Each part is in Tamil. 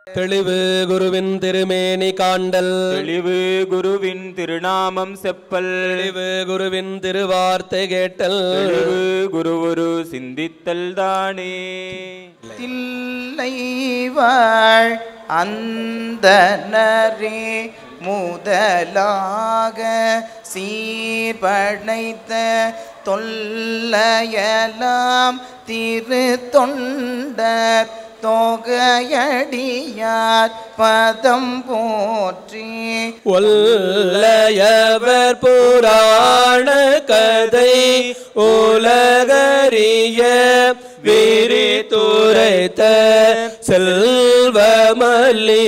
தெளிவு குருவின் திருமேனி காண்டல் தெளிவு குருவின் திருநாமம் செப்பல் தெளிவு குருவின் திருவார்த்தை கேட்டல் தெளிவு குருவொரு சிந்தித்தல் தானே தில்லை வாழ் அந்தனரே முதலாக சீர்படைத்த தொல்லையலாம் திரு தொண்டர் தொகையடியார் பதம் போற்றி ஒல்லையவர் புராண கதை உலகறிய விரித்துரைத்த செல்வமல்லி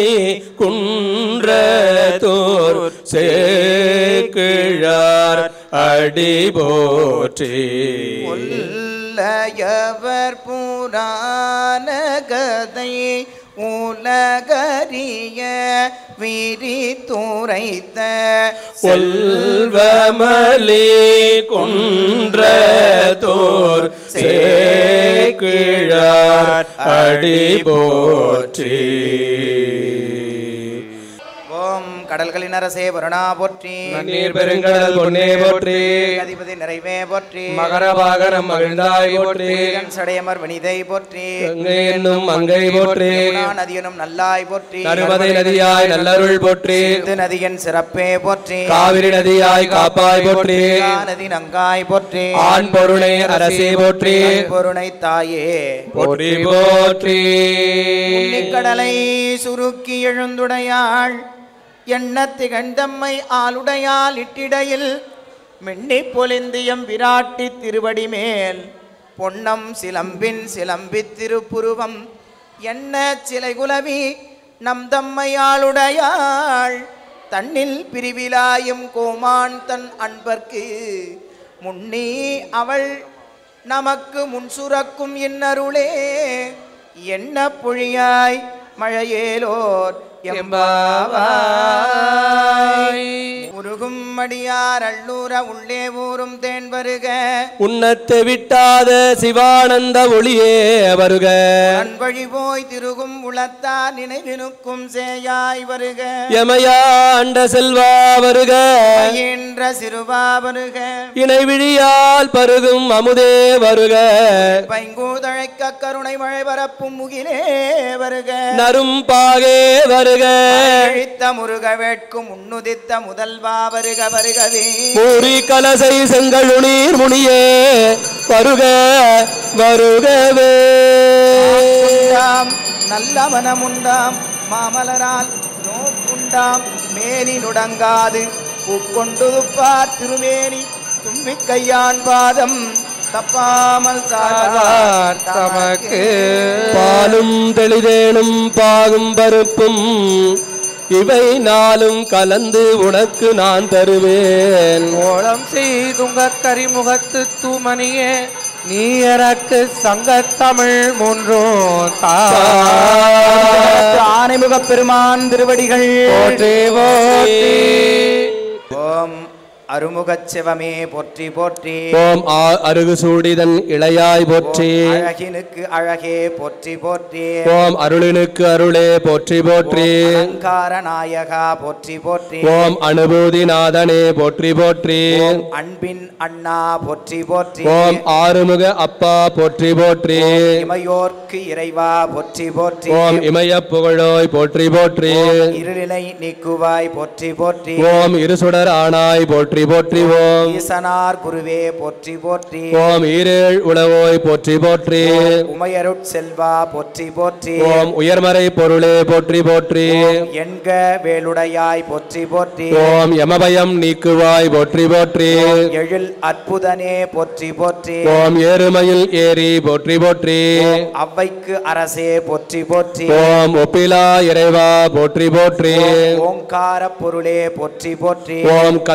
குன்றத்தோர் சேக்கிழார் அடி போற்றி உள்ளயவர் புராண கதை உலகறிய விரித்துரைத்த செல்வமலி குன்றத்தோர் சேக்கிழார் அடி போற்றி ஓம் கடல்களின் அரசே வருணா போற்றி நன்னீர் பெருங்கடல் பொன்னே போற்றி அதிபதி நிறைவே போற்றி மகரவாகனம் மகிழ்ந்தாய் போற்றி புலிகன் சடையமர் வனிதை போற்றி கங்கை என்னும் மங்கை போற்றி யமுனா நதியனும் நல்லாய் போற்றி நருமதை நதியாய் நல்லருள் போற்றி சிந்து நதியின் சிறப்பே போற்றி காவிரி நதியாய் காப்பாய் போற்றி கங்கா நதி நங்காய் போற்றி ஆண் பொருளை அரசே போற்றி பொருணை தாயே போற்றி போற்றி கடலை சுருக்கி எழுந்துடையாள் எண்ண திகழ்ந்தம்மை ஆளுடையால் இட்டிடையில் மின்னி பொலிந்தியம் விராட்டி திருவடி மேல் பொன்னம் சிலம்பின் சிலம்பித் திருப்புருவம் என்ன சிலை குலவி நம் தம்மையாளுடையாள் தன்னில் பிரிவிலாயும் கோமான் தன் அன்பர்க்கு முன்னி அவள் நமக்கு முன் சுரக்கும் இன்னருளே என்ன பொழியாய் மழையேலோர் எம்பாவாய் உருகும் அடியார் அள்ளூர உள்ளே ஊரும் தேன் வருக உன்னத்து விட்டாத சிவானந்த ஒளியே வருக அன்பழி போய் திருகும் உளத்தா நினைவினுக்கும் சேயாய் வருக எமையாண்ட செல்வா வருக என்ற சிறுவா வருக இணைவிழியால் பருகும் அமுதே வருக பைங்கூதழைக்க கருணை மழை பரப்பும் முகிலே வருக நரும் பாகே வருக அழித்த முருக வேட்கும் உன்னுதித்த முதல்வா வருக வருகவே மூரி கலசை செங்கழுநீர் முனியே வருக வருகவே உண்டாம் நல்ல மனமுண்டாம் மாமலரால் நோக்குண்டாம் மேனி நுடங்காது பூக்கொண்டு துப்பார் திருமேனி தும்பிக் கையான் பாதம் தப்பாமல் சார்வார் தமக்கு பாலும் தெளிதேனும் பாகும் பருப்பும் இவை நாளும் கலந்து உனக்கு நான் தருவேன் ஓளம் செய்துங்க கரிமுகத்து தூமணியே நீ எனக்கு சங்கத்தமிழ் மூன்றோம் ஆனைமுகப் பெருமான் திருவடிகள் போற்றி போற்றி ஓம் அருமுகச் சிவமே போற்றி போற்றி ஓம் ஆ- அருகு சூடிதன் இளையாய் போற்றி அழகினுக்கு அழகே போற்றி போற்றி ஓம் அருளினுக்கு அருளே போற்றி போற்றி அலங்கார நாயகா போற்றி போற்றி ஓம் அனுபூதிநாதனே போற்றி போற்றி ஓம் அன்பின் அண்ணா போற்றி போற்றி ஓம் ஆறுமுக அப்பா போற்றி போற்றி இமையோர்க்கு இறைவா போற்றி போற்றி ஓம் இமய புகழோய் போற்றி போற்றி இருளினை நீக்குவாய் போற்றி போற்றி ஓம் இருசுடர் ஆனாய் போற்றி போற்றி ஓம் ஈசனார் குருவே போற்றி போற்றி ஓம் ஈரேழ் உளவோய் போற்றி போற்றி உமையருட் செல்வா போற்றி போற்றி ஓம் உயர்மறை பொருளே போற்றி போற்றி என்க வேலுடையாய் போற்றி போற்றி ஓம் யமபயம் நீக்குவாய் போற்றி போற்றி எழில் அற்புதனே போற்றி போற்றி ஓம் ஏறுமையில் ஏறி போற்றி போற்றி அவ்வைக்கு அரசே போற்றி போற்றி ஓம் ஒப்பிலா இறைவா போற்றி போற்றி ஓங்கார பொருளே போற்றி போற்றி ஓம் கந்தா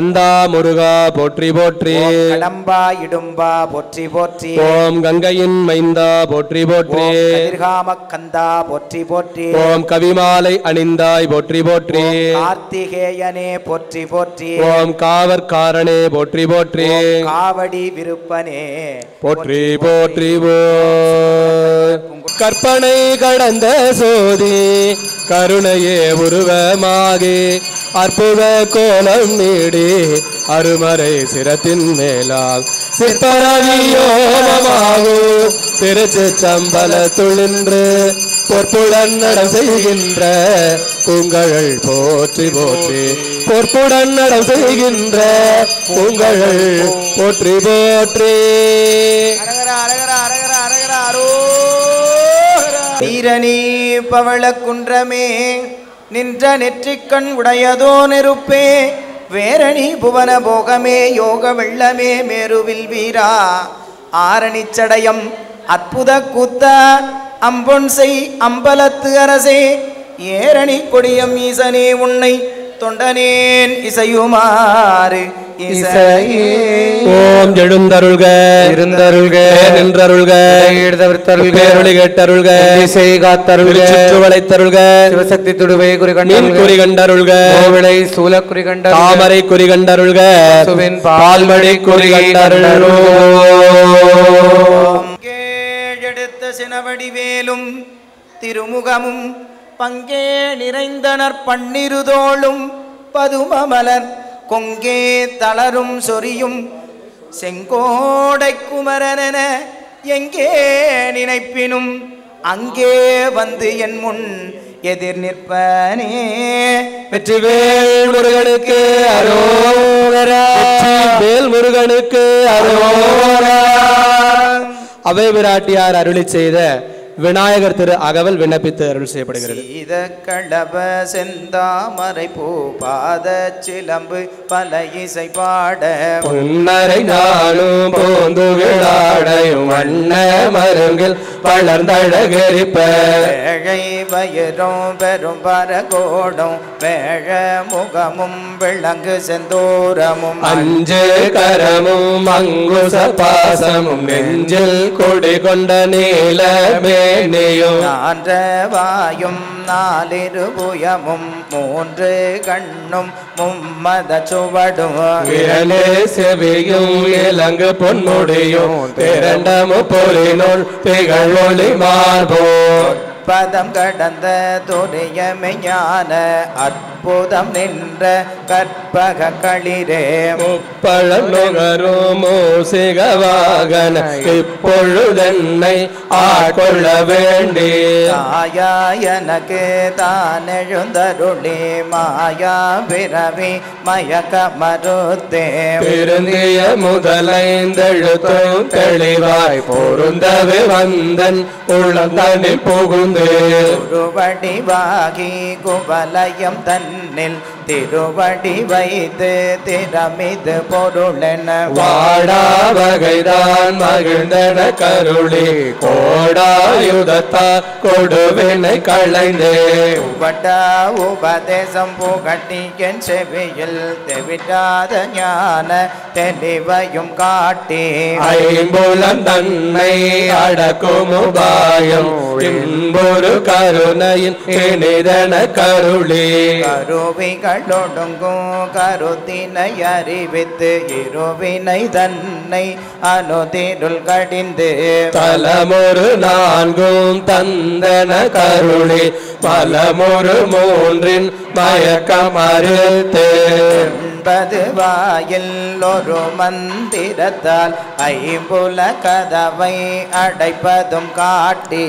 முருகா போற்றி போற்றி ஓம் கடம்பா இடும்பா போற்றி போற்றி ஓம் கங்கையின் மைந்தா போற்றி போற்றி ஓம் கதிர்காம கந்தா போற்றி போற்றி ஓம் கவிமாலை அணிந்தாய் போற்றி போற்றி கார்த்திகேயனே போற்றி போற்றி ஓம் காவற்காரனே போற்றி போற்றி ஓம் காவடி விருப்பனே போற்றி போற்றி போர் கற்பனை கடந்த சோதி கருணையே உருவமாகி அற்புத கோலம் நீடி அருமறை சிரத்தின் மேலாம் சிற்பரவியோகமாகும் திருச்சி சம்பல துளின்று பொற்புடன் நடம் செய்கின்ற பூங்கழல் போற்றி போற்றி பொற்புடன் நடம் செய்கின்ற பூங்கழல் போற்றி போற்றி அரகர அரகர அரகர அரகர அரோகரா. வீரனீ பவள குன்றமே நின்ற நெற்றிக்கண் உடையதோ நெருப்பே வேரணி புவன போகமே யோக வெள்ளமே மேருவில் வீரா ஆரணிச்சடயம் அற்புத கூத்த அம்பொன் செய் அம்பலத்து அரசே ஏரணி கொடியம் ஈசனே உன்னை தொண்டனேன் இசையுமாறு இசையே ஓம் எழுந்தருள்க இருந்தருள்க நின்றருள்க ஈடுதவிர்த்தருள்க பேரொளி கேட்டருள்க திசை காத்தருள்க சுற்றுவளைத்தருள்க சிவசக்தி துடுவை குறி மீன் குறி கண்டருள்க கோவிலை சூல குறி கண்ட தாமரை குறி கண்டருள்க சுவின் பால்மழை குறி கண்டருள்வோம் கேழெடுத்த சினவடிவேலும் திருமுகமும் பங்கே நிறைந்தனர் பன்னிருதோளும் பதுமமலர் கொங்கே தளரும் சொரியும் செங்கோடை குமரனென எங்கே நினைப்பினும் அங்கே வந்து என் முன் எதிர் நிற்பனே வெற்றிவேல் முருகனுக்கு அரோகரா வேல் முருகனுக்கு அரோகரா அவை விராட்டியார் அருளி செய்த விநாயகர் திரு அகவல் விண்ணப்பித்து அருள் செய்யப்படுகிறது சீத களப செந்தாமரை பூ பாத சிலம்பு பல இசை பாட உன்னரை நாளும் போந்து விழாடையும் வண்ண மருங்கில் வளர்ந்தழகரிப்ப வேழை வயரும் பெரும் பரகோடும் வேழ முகமும் விளங்கு செந்தூரமும் அஞ்சு கரமும் அங்குச பாசமும் நெஞ்சில் கொடி கொண்ட நீல மேனியும் நான்ற வாயும் நாலிரு புயமும் மூன்று கண்ணும் மும்மத சுவடும் விரலே செவியும் இலங்கு பொன்முடியும் திரண்டமு பொலினுள் திகழ் ஒளி மார்போ பதம் கடந்த துரியமையான அற்புதம் நின்ற கற்பக களிரே முப்பழம் நுகரும் மூசிக வாகன இப்பொழுதென்னை ஆட்கொள்ள வேண்டி தாயா எனக்கு தான் எழுந்தருளி மாயா பிறவி மயக்க மறுத்தே திருந்திய முதலைந்தெழுத்தும் தெளிவாய் பொருந்தவே வந்தன் உள்ளந்தனில் புகுந்து திருவடிவாகி குவலயம் தன்னில் திருவடி வைத்து திறமிது பொருளென வாடா வகைதான் மகிழ்ந்தன கருளி கோடாயுதத்தா கொடுவினை களைந்தே வட உபதேசம் புகட்டி என் செவியில் தெவிட்டாத ஞான தெளிவையும் காட்டி ஐம்புலம் தன்னை அடக்கும் உபாயம் இன்பொரு கருணையின் இனிதன கருளி கருவிகளொடுங்கும் கருத்தினை அறிவித்து இருவினை தன்னை அனுதிருள் கடிந்து தலமொரு நான்கும் தந்தன கருளி பலமொரு மூன்றின் மயக்கம் அறுத்து என்பது வாயில் ஒரு மந்திரத்தால் ஐம்புல கதவை அடைப்பதும் காட்டி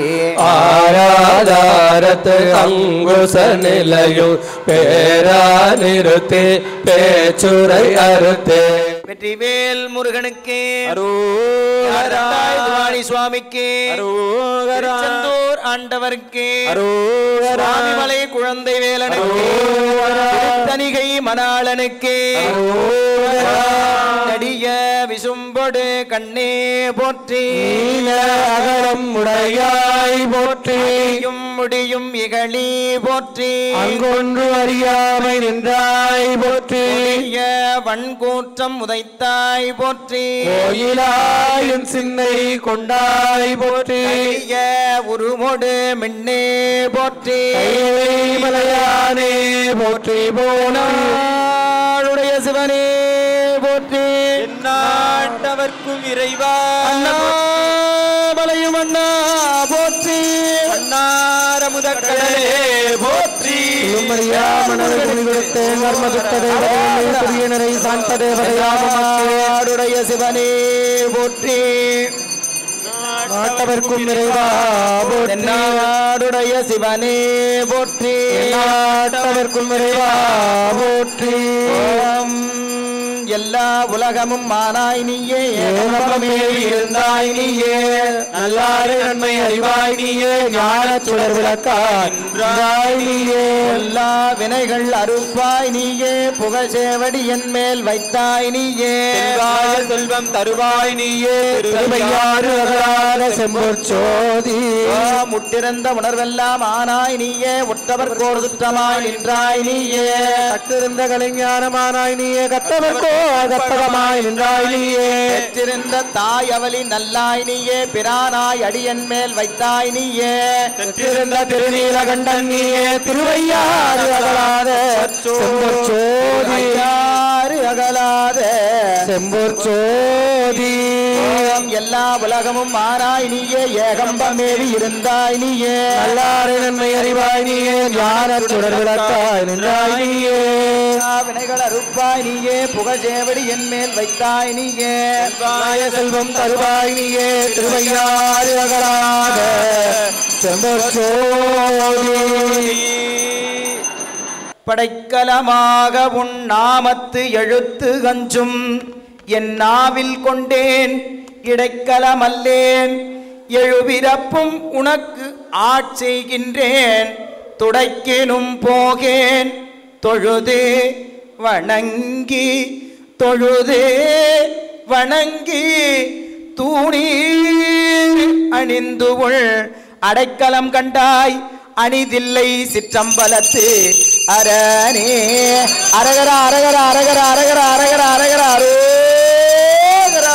ஆராதாரத்து அங்குச நிலையும் பேரா நிறுத்தி பேச்சுரை அறுத்தே வெற்றிவேல் முருகனுக்கு அரோகரா. வாணி சுவாமிக்கு அரோகரா. திருச்செந்தூர் ஆண்டவருக்கு அரோகரா. சுவாமிமலை குழந்தை வேலனுக்கு தனிகை மணாளனுக்கு நடிய விசும்பொடு கண்ணே போற்றி நீல அகலம் உடையாய் போற்றி முடியும் முடியும் இகழி போற்றி அங்கொன்று அறியாமை நின்றாய் போற்றி கொடிய வன்கூற்றம் உதைத்தாய் போற்றி கோயிலாயின் சின்னை கொண்டாய் போற்றி கரிய உருமொடு மின்னே போற்றி கைலை மலையானே போற்றி போனாளுடைய சிவனே போற்றி நாட்டவர்க்கும் இறைவா அண்ணாமலையும் அண்ணா போற்றி அன்னாரமுதக்கடலே போற்றி மணல் துணி கொடுத்தே நர்மதுத்த தேவதையை துரியனரை சாந்த தேவதையாடுடைய சிவனே போற்றி நாட்டவர்க்கும் நிறைவா போற்றி நாடுடைய சிவனே போற்றி நாட்டவர்க்கும் நிறைவா போற்றி எல்லா உலகமும் மானாய் நீயே ஏகமே இருந்தாய் நீயே நல்லாறு நன்மை அறிவாய் நீயே ஞான சுடர் விளக்காய் நீயே எல்லா வினைகள் அறுப்பாய் நீயே புகழ்சேவடி என் மேல் வைத்தாய் நீயே செல்வாய செல்வம் தருவாய் நீயே திருவையாறு அகலாத செம்பொற் சோதி முட்டிறந்த உணர்வெல்லாம் ஆனாய் நீயே உற்றவர் கோடு சுற்றமாய் நின்றாய் நீயே கட்டிருந்த கலைஞானமானாய் நீயே கத்தவர் கோ கத்தகமாய் நின்றாய் நீயே பெற்றிருந்த தாய் அவலி நல்லாய் நீயே பிரானாய் அடியன் மேல் வைத்தாய் நீயே பெற்றிருந்த திருநீலகண்டன் நீயே திருவையாறு அகலாத செம்பொற் சோதி அகலாத செம்பொற் சோதி எல்லா உலகமும் மாறாய் நீயே ஏகம்பமேவி இருந்தாய் நீயே நல்லாறு நன்மை அறிவாய் நீயே ஞான சுடர் விளக்காய் நின்றாய் நீயே வினைகள் அறுப்பாய் நீயே புகழேவடி என் மேல் வைத்தாய் நீயே வாய செல்வம் தருவாய் நீயே திருவையாறு அகலாத செம்பொற் சோதி படைக்கலமாக உன் நாமத்து எழுத்து அஞ்சும் என் நாவில் கொண்டேன் இடைக்கலமல்லேன் எழுபிறப்பும் உனக்கு ஆட்செய்கின்றேன் துடைக்கினும் போகேன் தொழுதே வணங்கி தொழுதே வணங்கி தூணீர் அணிந்து உள் அடைக்கலம் கண்டாய் அணிதில்லை சிற்றம்பலத்து அரணே அரகர அரகர அரகர அரகர அரகர அரகர அரோகரா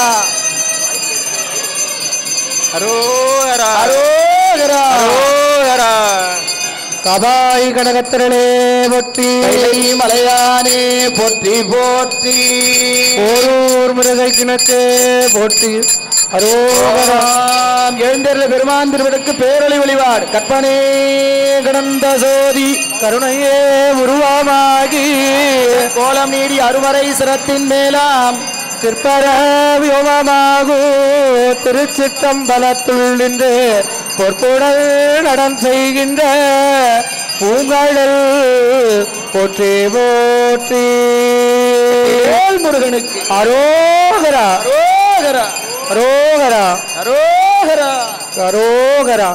அரோகரா அரோகரா அரோகரா கபாய் கனகத்திரளே போற்றி மலையானே போற்றி போற்றி ஓரூர் முருகை கிணக்கே போற்றி அரோகராம் எழுந்தருள பெருமான் திருவிடக்கு பேரொளி வழிபாடு கற்பனே கடந்த சோதி கருணையே உருவமாகி கோலம் நீடி அருவரை சிரத்தின் மேலாம் சிற்பர வியோமமாகு திருச்சிற்றம்பலத்துள் நின்று பொற்புடல் நடம் செய்கின்ற பூங்கடல் போற்றி போற்றி முருகனுக்கு அரோகரா அரோகரா அரோகரா அரோகரா அரோகரா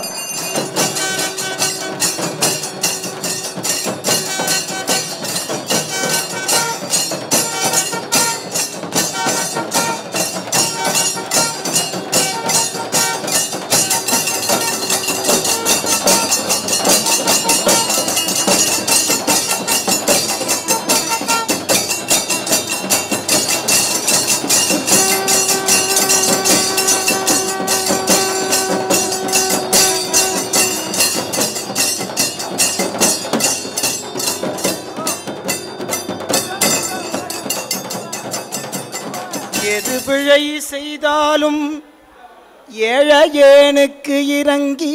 எது பிழை செய்தாலும் ஏழையேனுக்கு இறங்கி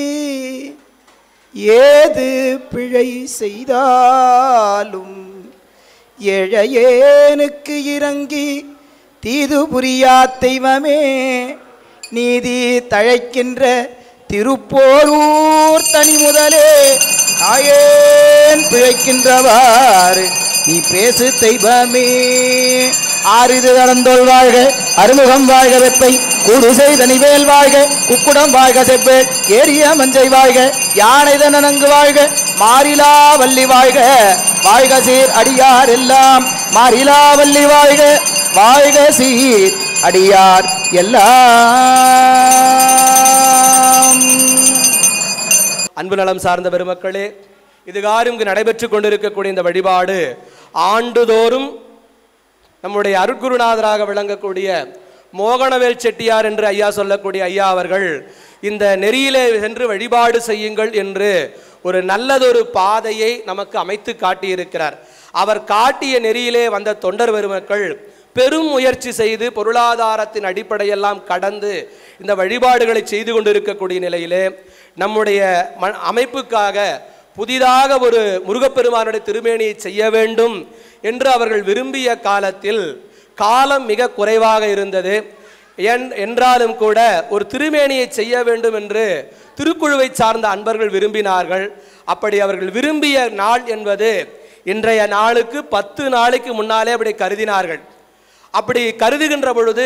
ஏது பிழை செய்தாலும் ஏழையேனுக்கு இறங்கி தீது புரியா தெய்வமே நீதி தழைக்கின்ற திருப்போரூர் தனி முதலே ஆயேன் பிழைக்கின்றவாறு நீ பேசு தெய்வமே ஆறிது கடந்தோள் வாழ்க அறுமுகம் வாழ்க வெப்பை கூடு செய்த நிவேல் வாழ்க குக்குடம் வாழ்க செவ்வேள் ஏரிய மஞ்சை வாழ்க யானை தனங்கு வாழ்க மாறிலா வள்ளி வாழ்க வாழ்க சீர் அடியார் எல்லாம் மாறிலா வள்ளி வாழ்க வாழ்க சீர் அடியார் எல்லாம் அன்பு நலம் சார்ந்த பெருமக்களே இதுகாரும் இங்கு நடைபெற்றுக் கொண்டிருக்கக்கூடிய இந்த வழிபாடு ஆண்டுதோறும் நம்முடைய அருட்குருநாதராக விளங்கக்கூடிய மோகனவேல் செட்டியார் என்று ஐயா சொல்லக்கூடிய ஐயா அவர்கள் இந்த நெறியிலே சென்று வழிபாடு செய்யுங்கள் என்று ஒரு நல்லதொரு பாதையை நமக்கு அமைத்து காட்டியிருக்கிறார் அவர் காட்டிய நெறியிலே வந்த தொண்டர் பெருமக்கள் பெரும் முயற்சி செய்து பொருளாதாரத்தின் அடிப்படையெல்லாம் கடந்து இந்த வழிபாடுகளை செய்து கொண்டிருக்கக்கூடிய நிலையிலே நம்முடைய ம அமைப்புக்காக புதிதாக ஒரு முருகப்பெருமானுடைய திருமேனியை செய்ய வேண்டும் என்று அவர்கள் விரும்பிய காலத்தில் காலம் மிக குறைவாக இருந்தது என்- என்றாலும் கூட ஒரு திருமேனியை செய்ய வேண்டும் என்று திருக்குழுவை சார்ந்த அன்பர்கள் விரும்பினார்கள் அப்படி அவர்கள் விரும்பிய நாள் என்பது இன்றைய நாளுக்கு பத்து நாளைக்கு முன்னாலே அப்படி கருதினார்கள் அப்படி கருதுகின்ற பொழுது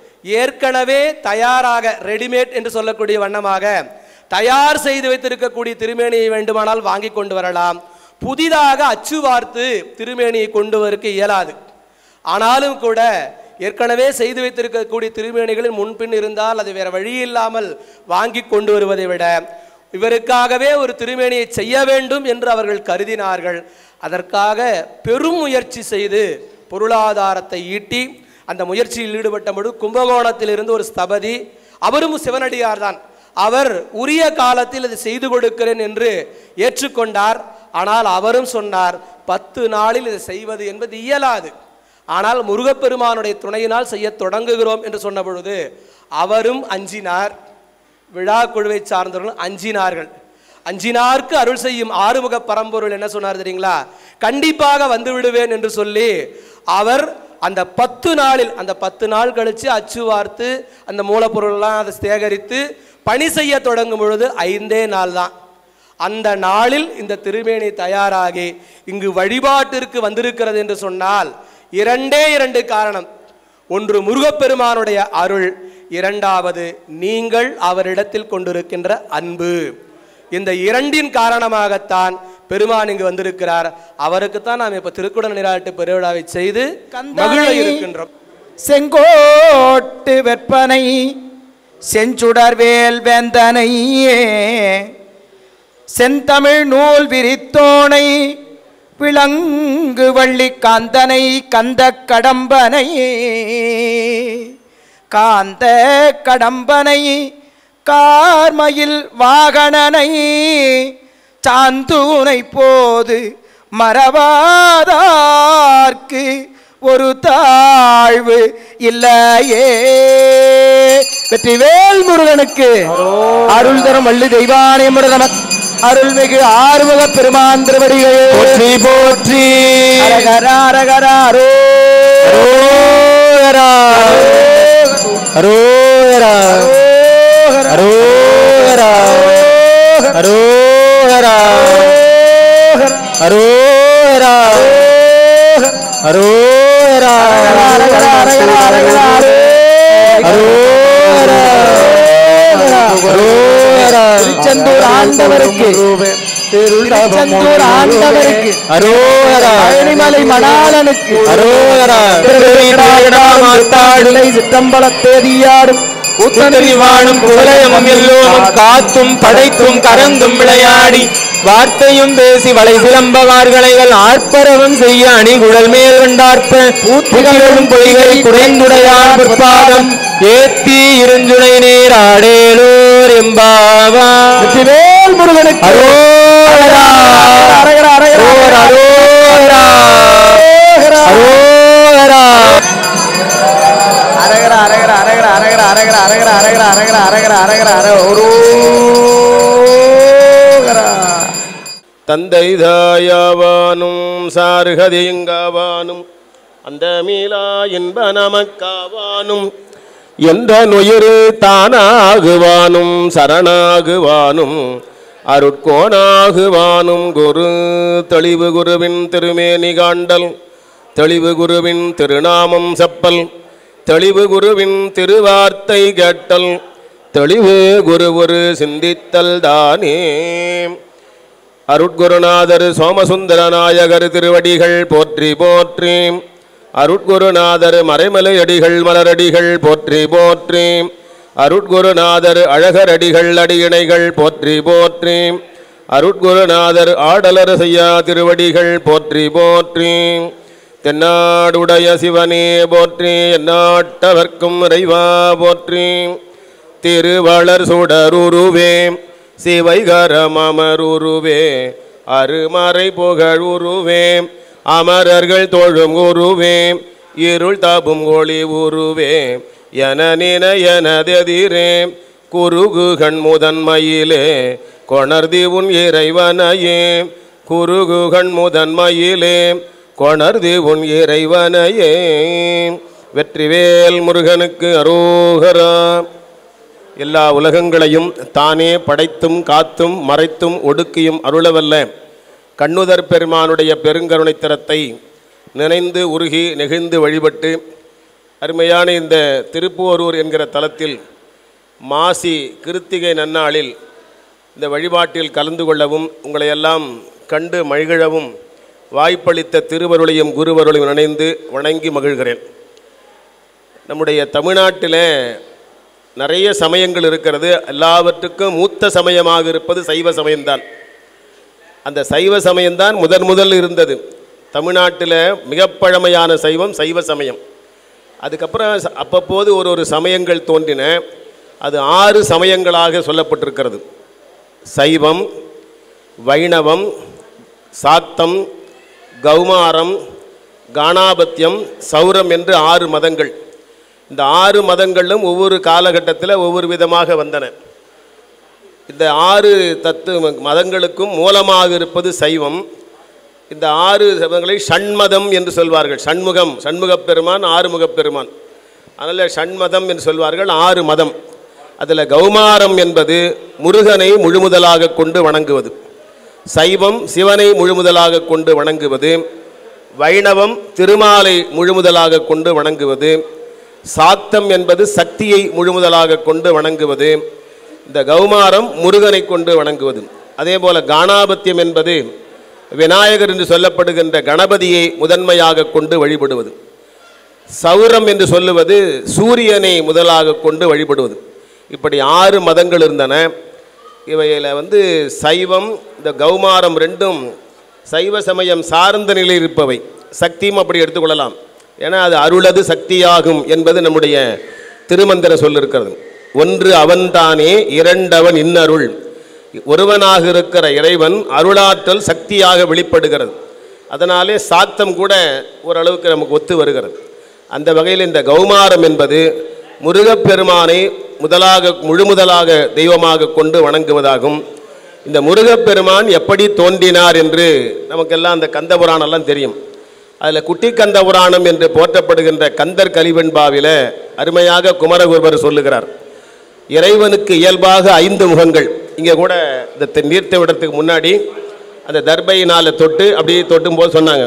ஏற்கனவே தயாராக ரெடிமேட் என்று சொல்லக்கூடிய வண்ணமாக தயார் செய்து வைத்திருக்கக்கூடிய திருமேனியை வேண்டுமானால் வாங்கி கொண்டு வரலாம் புதிதாக அச்சு வார்த்து திருமேனியை கொண்டு வரக்கு இயலாது ஆனாலும் கூட ஏற்கனவே செய்து வைத்திருக்கக்கூடிய திருமேனிகளில் முன்பின் இருந்தால் அது வேற வழி இல்லாமல் வாங்கி கொண்டு வருவதை விட இவருக்காகவே ஒரு திருமேனியை செய்ய வேண்டும் என்று அவர்கள் கருதினார்கள் அதற்காக பெரும் முயற்சி செய்து பொருளாதாரத்தை ஈட்டி அந்த முயற்சியில் ஈடுபட்ட பொழுது கும்பகோணத்திலிருந்து ஒரு ஸ்தபதி அவரும் சிவனடியார் தான் அவர் உரிய காலத்தில் அது செய்து கொடுக்கிறேன் என்று ஏற்றுக்கொண்டார் ஆனால் அவரும் சொன்னார் பத்து நாளில் இதை செய்வது என்பது இயலாது ஆனால் முருகப்பெருமானுடைய துணையினால் செய்ய தொடங்குகிறோம் என்று சொன்ன பொழுது அவரும் அஞ்சினார் விழா குழுவை சார்ந்தவர்கள் அஞ்சினார்கள் அஞ்சினார்க்கு அருள் செய்யும் ஆறுமுக பரம்பொருள் என்ன சொன்னார் தெரியுங்களா கண்டிப்பாக வந்து விடுவேன் என்று சொல்லி அவர் அந்த பத்து நாளில் அந்த பத்து நாள் கழித்து அச்சு வார்த்து அந்த மூலப்பொருள்லாம் அதை சேகரித்து பணி செய்ய தொடங்கும் பொழுது ஐந்தே நாள் தான் அந்த நாளில் இந்த திருமேனி தயாராகி இங்கு வழிபாட்டிற்கு வந்திருக்கிறது என்று சொன்னால் இரண்டே இரண்டு காரணம் ஒன்று முருகப்பெருமானுடைய அருள் இரண்டாவது நீங்கள் அவரிடத்தில் கொண்டிருக்கின்ற அன்பு இந்த இரண்டின் காரணமாகத்தான் பெருமான் இங்கு வந்திருக்கிறார் அவருக்குத்தான் நாம் இப்ப திருக்குடல் நீராட்டு பெருவிழாவை செய்து மகிழ இருக்கின்றோம் செங்கோட்டு வெப்பனை செஞ்சுடர்வேல் வேந்தனை செந்தமிழ் நூல் விரித்தோனை விளங்கு வள்ளி காந்தனை கந்த கடம்பனை காந்த கடம்பனை கார்மயில் வாகனனை சாந்தூனை போது மறவாதார்க்கு ஒரு தாழ்வு இல்லையே வெற்றிவேல் முருகனுக்கு அருள் தரும் வள்ளி தெய்வானை முருகனக் அருள்மிகு ஆறுமுக பெருமான் திருவடிகளே போற்றி போற்றி அரகர அரகர அரோ அரோகரா அரோகரா அரோகரா அரோகரா அரோகரா திருச்செந்தூர் ஆண்டவருக்கு திருச்செந்தூர் ஆண்டவருக்கு அரோகரா பழனிமலை மணாளனுக்கு அரோகரா மாத்தாடுலை சிற்றம்பல தேதியாடும் கூத்தறி வாழும் குவலயமும் எல்லோரும் காத்தும் படைத்தும் கறந்தும் விளையாடி வார்த்தையும் பேசி வளை சிலம்பவார்களைகள் ஆர்ப்பரவம் செய்ய அணிகுழல் மேல் கண்டார்ப்ப பூத்திகளும் பொய்களை குறைந்துடையார் பிற்பாதம் ஏத்தி இருஞ்சுனை நீர் ஆடேலோர் எம்பாவா வெற்றிவேல் முருகனுக்கு அரோகரா அரகர அரகர அரோகரா அரோகரா அரகர அரகர அரகர அரகர அரகர அரகர அரகர அரகர அரகர அரகர அர ஒரோகரா தந்தை தாயாவானும் சார்கதியங்காவானும் அந்த மீளா இன்ப நமக்காவானும் என்ற நுயிரு தானாகுவானும் சரணாகுவானும் அருட்கோணாகுவானும் குரு தெளிவு குருவின் திருமேனி காண்டல் தெளிவு குருவின் திருநாமம் செப்பல் தெளிவு குருவின் திருவார்த்தை கேட்டல் தெளிவு குரு ஒரு சிந்தித்தல் தானே அருட்குருநாதர் சோமசுந்தர நாயகர் திருவடிகள் போற்றி போற்றி அருட்குருநாதர் மறைமலை அடிகள் மலரடிகள் போற்றி போற்றி அருட்குருநாதர் அழகரடிகள் அடியிணைகள் போற்றி போற்றி அருட்குருநாதர் ஆடலர் செய்யா திருவடிகள் போற்றி போற்றி தென்னாடுடைய சிவனே போற்றி எந்நாட்டவர்க்கும் இறைவா போற்றி திருவளர் சுடருருவே சிவைகரமருருவே அருமறை புகழுருவே அமரர்கள் தோழும் உருவே இருள் தாபும் ஒளி உருவே என நின எனதெதிரே குருகுகண் முதன்மையிலே கொணர்தி உன் இறைவனையே குருகுகண் முதன்மையிலே கொணர்தி உன் இறைவனையே வெற்றிவேல் முருகனுக்கு அரோகரா எல்லா உலகங்களையும் தானே படைத்தும் காத்தும் மறைத்தும் ஒடுக்கியும் அருளவல்ல கண்ணுதர் பெருமானுடைய பெருங்கருணைத் திறத்தை நினைந்து உருகி நெகிழ்ந்து வழிபட்டு அருமையான இந்த திருப்போரூர் என்கிற தலத்தில் மாசி கிருத்திகை நன்னாளில் இந்த வழிபாட்டில் கலந்து கொள்ளவும் உங்களை எல்லாம் கண்டு மகிழவும் வாய்ப்பளித்த திருவருளையும் குருவருளையும் நினைந்து வணங்கி மகிழ்கிறேன் நம்முடைய தமிழ்நாட்டில் நிறைய சமயங்கள் இருக்கிறது எல்லாவற்றுக்கும் மூத்த சமயமாக இருப்பது சைவ சமயம்தான் அந்த சைவ சமயம்தான் முதன் முதல் இருந்தது தமிழ்நாட்டில் மிக பழமையான சைவம் சைவ சமயம் அதுக்கப்புறம் ச- அப்பப்போது ஒரு ஒரு சமயங்கள் தோன்றின அது ஆறு சமயங்களாக சொல்லப்பட்டிருக்கிறது சைவம் வைணவம் சாக்தம் கௌமாரம் காணாபத்தியம் சௌரம் என்று ஆறு மதங்கள் இந்த ஆறு மதங்களும் ஒவ்வொரு காலகட்டத்தில் ஒவ்வொரு விதமாக வந்தன இந்த ஆறு தத்துவ மதங்களுக்கும் மூலமாக இருப்பது சைவம் இந்த ஆறு மதங்களை ஷண்மதம் என்று சொல்வார்கள் ஷண்முகம் ஷண்முகப் பெருமான் ஆறுமுகப் பெருமான் அதனால் ஷண்மதம் என்று சொல்வார்கள் ஆறு மதம் அதில் கௌமாரம் என்பது முருகனை முழுமுதலாக கொண்டு வணங்குவது சைவம் சிவனை முழுமுதலாக கொண்டு வணங்குவது வைணவம் திருமாலை முழுமுதலாக கொண்டு வணங்குவது சாத்தம் என்பது சக்தியை முழுமுதலாக கொண்டு வணங்குவது இந்த கௌமாரம் முருகனை கொண்டு வணங்குவது அதே போல காணாபத்தியம் என்பது விநாயகர் என்று சொல்லப்படுகின்ற கணபதியை முதன்மையாக கொண்டு வழிபடுவது சௌரம் என்று சொல்லுவது சூரியனை முதலாக கொண்டு வழிபடுவது இப்படி ஆறு மதங்கள் இருந்தன இவையில் வந்து சைவம் இந்த கௌமாரம் ரெண்டும் சைவ சமயம் சார்ந்த நிலையில் இருப்பவை சக்தியும் அப்படி எடுத்துக்கொள்ளலாம் ஏன்னா அது அருளது சக்தியாகும் என்பது நம்முடைய திருமந்திர சொல்லிருக்கிறது ஒன்று அவன்தானே இரண்டவன் இன்னருள் ஒருவனாக இருக்கிற இறைவன் அருளாற்றல் சக்தியாக வெளிப்படுகிறது அதனாலே சாத்தம் கூட ஓரளவுக்கு நமக்கு ஒத்து வருகிறது அந்த வகையில் இந்த கௌமாரம் என்பது முருகப்பெருமானை முதலாக முழுமுதலாக தெய்வமாக கொண்டு வணங்குவதாகும் இந்த முருகப்பெருமான் எப்படி தோன்றினார் என்று நமக்கெல்லாம் அந்த கந்த புராணம்லாம் தெரியும் அதில் குட்டி கந்த புராணம் என்று போற்றப்படுகின்ற கந்தர் கலிவெண்பாவில அருமையாக குமரகுருவர் சொல்லுகிறார் இறைவனுக்கு இயல்பாக ஐந்து முகங்கள் இங்கே கூட இந்த தெ- நீர்த்த விடத்துக்கு முன்னாடி அந்த தர்பையினால தொட்டு அப்படியே தொட்டும் போது சொன்னாங்க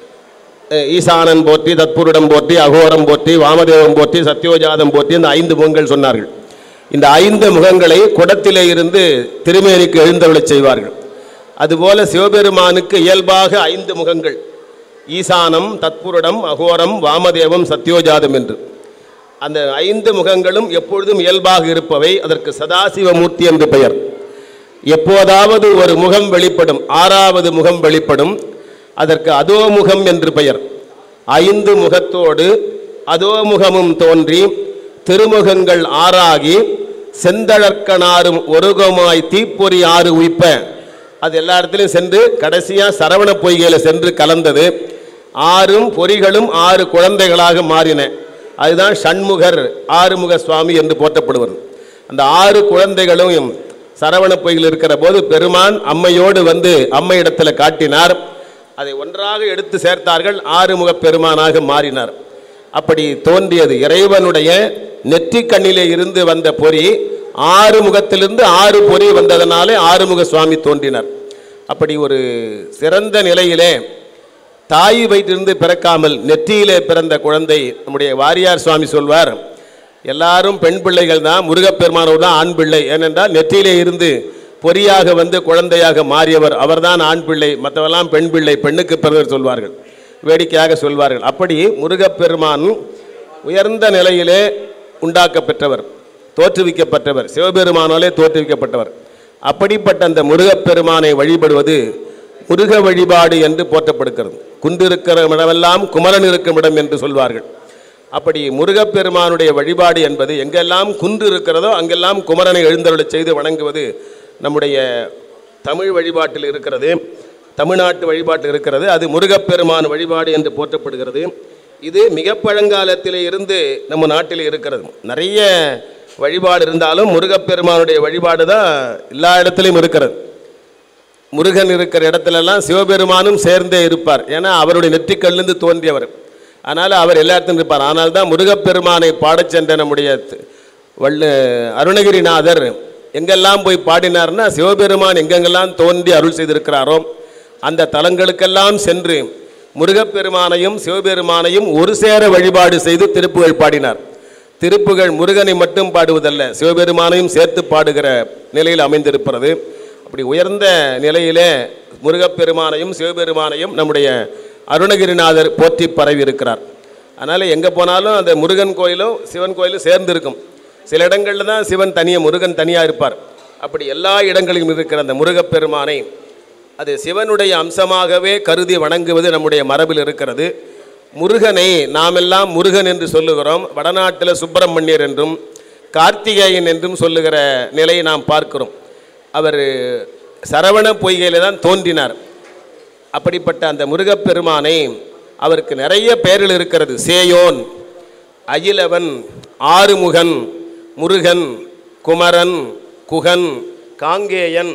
அஹ் ஈசானன் போற்றி தத்புருடம் போற்றி அகோரம் போற்றி வாமதேவம் போற்றி சத்யோஜாதம் போற்றி இந்த ஐந்து முகங்கள் சொன்னார்கள் இந்த ஐந்து முகங்களை குடத்திலே இருந்து திருமேனிக்கு எழுந்தருளச் செய்வார்கள் அதுபோல சிவபெருமானுக்கு இயல்பாக ஐந்து முகங்கள் ஈசானம் தத்புருடம் அகோரம் வாமதேவம் சத்யோஜாதம் என்று அந்த ஐந்து முகங்களும் எப்பொழுதும் இயல்பாக இருப்பவை அதற்கு சதாசிவமூர்த்தி என்று பெயர் எப்போதாவது ஒரு முகம் வெளிப்படும் ஆறாவது முகம் வெளிப்படும் அதற்கு அதோமுகம் என்று பெயர் ஐந்து முகத்தோடு அதோமுகமும் தோன்றி திருமுகங்கள் ஆறாகி செந்தழற்கனாரும் ஒருகமாய் தீப்பொறி ஆறு உய்ப்ப அது எல்லா இடத்துலையும் சென்று கடைசியாக சரவண பொய்கையில் சென்று கலந்தது ஆறும் பொறிகளும் ஆறு குழந்தைகளாக மாறின அதுதான் ஷண்முகர் ஆறுமுக சுவாமி என்று போற்றப்படுவது அந்த ஆறு குழந்தைகளும் சரவண பொய்யில் இருக்கிற போது பெருமான் அம்மையோடு வந்து அம்மை இடத்துல காட்டினார் அதை ஒன்றாக எடுத்து சேர்த்தார்கள் ஆறுமுக பெருமானாக மாறினார் அப்படி தோன்றியது இறைவனுடைய நெற்றிக் கண்ணிலே இருந்து வந்த பொறி ஆறு முகத்திலிருந்து ஆறு பொறி வந்ததனாலே ஆறுமுக சுவாமி தோன்றினார் அப்படி ஒரு சிறந்த நிலையிலே தாய் வயிற்றிலிருந்து பிறக்காமல் நெற்றியிலே பிறந்த குழந்தை நம்முடைய வாரியார் சுவாமி சொல்வார் எல்லாரும் பெண் பிள்ளைகள் தான் முருகப்பெருமானோடு தான் ஆண் பிள்ளை ஏனென்றால் நெற்றியிலே இருந்து பொறியாக வந்து குழந்தையாக மாறியவர் அவர்தான் ஆண் பிள்ளை மற்றவெல்லாம் பெண் பிள்ளை பெண்ணுக்கு பிறகு சொல்வார்கள் வேடிக்கையாக சொல்வார்கள் அப்படி முருகப்பெருமான் உயர்ந்த நிலையிலே உண்டாக்கப்பெற்றவர் தோற்றுவிக்கப்பட்டவர் சிவபெருமானாலே தோற்றுவிக்கப்பட்டவர் அப்படிப்பட்ட அந்த முருகப்பெருமானை வழிபடுவது முருக வழிபாடு என்று போற்றப்படுகிறது குன்றிருக்கிற இடமெல்லாம் குமரன் இருக்கும் இடம் என்று சொல்வார்கள் அப்படி முருகப்பெருமானுடைய வழிபாடு என்பது எங்கெல்லாம் குன்று இருக்கிறதோ அங்கெல்லாம் குமரனை எழுந்தருளச் செய்து வணங்குவது நம்முடைய தமிழ் வழிபாட்டில் இருக்கிறது தமிழ்நாட்டு வழிபாட்டில் இருக்கிறது அது முருகப்பெருமான் வழிபாடு என்று போற்றப்படுகிறது இது மிக பழங்காலத்திலே இருந்து நம்ம நாட்டில் இருக்கிறது நிறைய வழிபாடு இருந்தாலும் முருகப்பெருமானுடைய வழிபாடு தான் எல்லா இடத்துலையும் இருக்கிறது முருகன் இருக்கிற இடத்துலலாம் சிவபெருமானும் சேர்ந்தே இருப்பார் ஏன்னா அவருடைய நெற்றிக்கல்லிருந்து தோன்றியவர் அதனால் அவர் எல்லா இடத்துலையும் இருப்பார் ஆனால் தான் முருகப்பெருமானை பாடச் சென்ற நம்முடைய த- வள்ளு அருணகிரிநாதர் எங்கெல்லாம் போய் பாடினார்னா சிவபெருமான் எங்கெங்கெல்லாம் தோன்றி அருள் செய்திருக்கிறாரோ அந்த தலங்களுக்கெல்லாம் சென்று முருகப்பெருமானையும் சிவபெருமானையும் ஒரு சேர வழிபாடு செய்து திருப்புகழ் பாடினார் திருப்புகழ் முருகனை மட்டும் பாடுவதல்ல சிவபெருமானையும் சேர்த்து பாடுகிற நிலையில் அமைந்திருக்கிறது அப்படி உயர்ந்த நிலையிலே முருகப்பெருமானையும் சிவபெருமானையும் நம்முடைய அருணகிரிநாதர் போற்றி பரவி இருக்கிறார் அதனால் எங்கே போனாலும் அந்த முருகன் கோயிலும் சிவன் கோயிலும் சேர்ந்து இருக்கும் சில இடங்களில் தான் சிவன் தனியாக முருகன் தனியாக இருப்பார் அப்படி எல்லா இடங்களிலும் இருக்கிற அந்த முருகப்பெருமானை அது சிவனுடைய அம்சமாகவே கருதி வணங்குவது நம்முடைய மரபில் இருக்கிறது முருகனை நாமெல்லாம் முருகன் என்று சொல்லுகிறோம் வடநாட்டில் சுப்பிரமணியர் என்றும் கார்த்திகேயன் என்றும் சொல்லுகிற நிலையை நாம் பார்க்கிறோம் அவர் சரவண பொய்கையில் தான் தோன்றினார் அப்படிப்பட்ட அந்த முருகப்பெருமானை அவருக்கு நிறைய பெயர்கள் இருக்கிறது சேயோன் அயிலவன் ஆறுமுகன் முருகன் குமரன் குகன் காங்கேயன்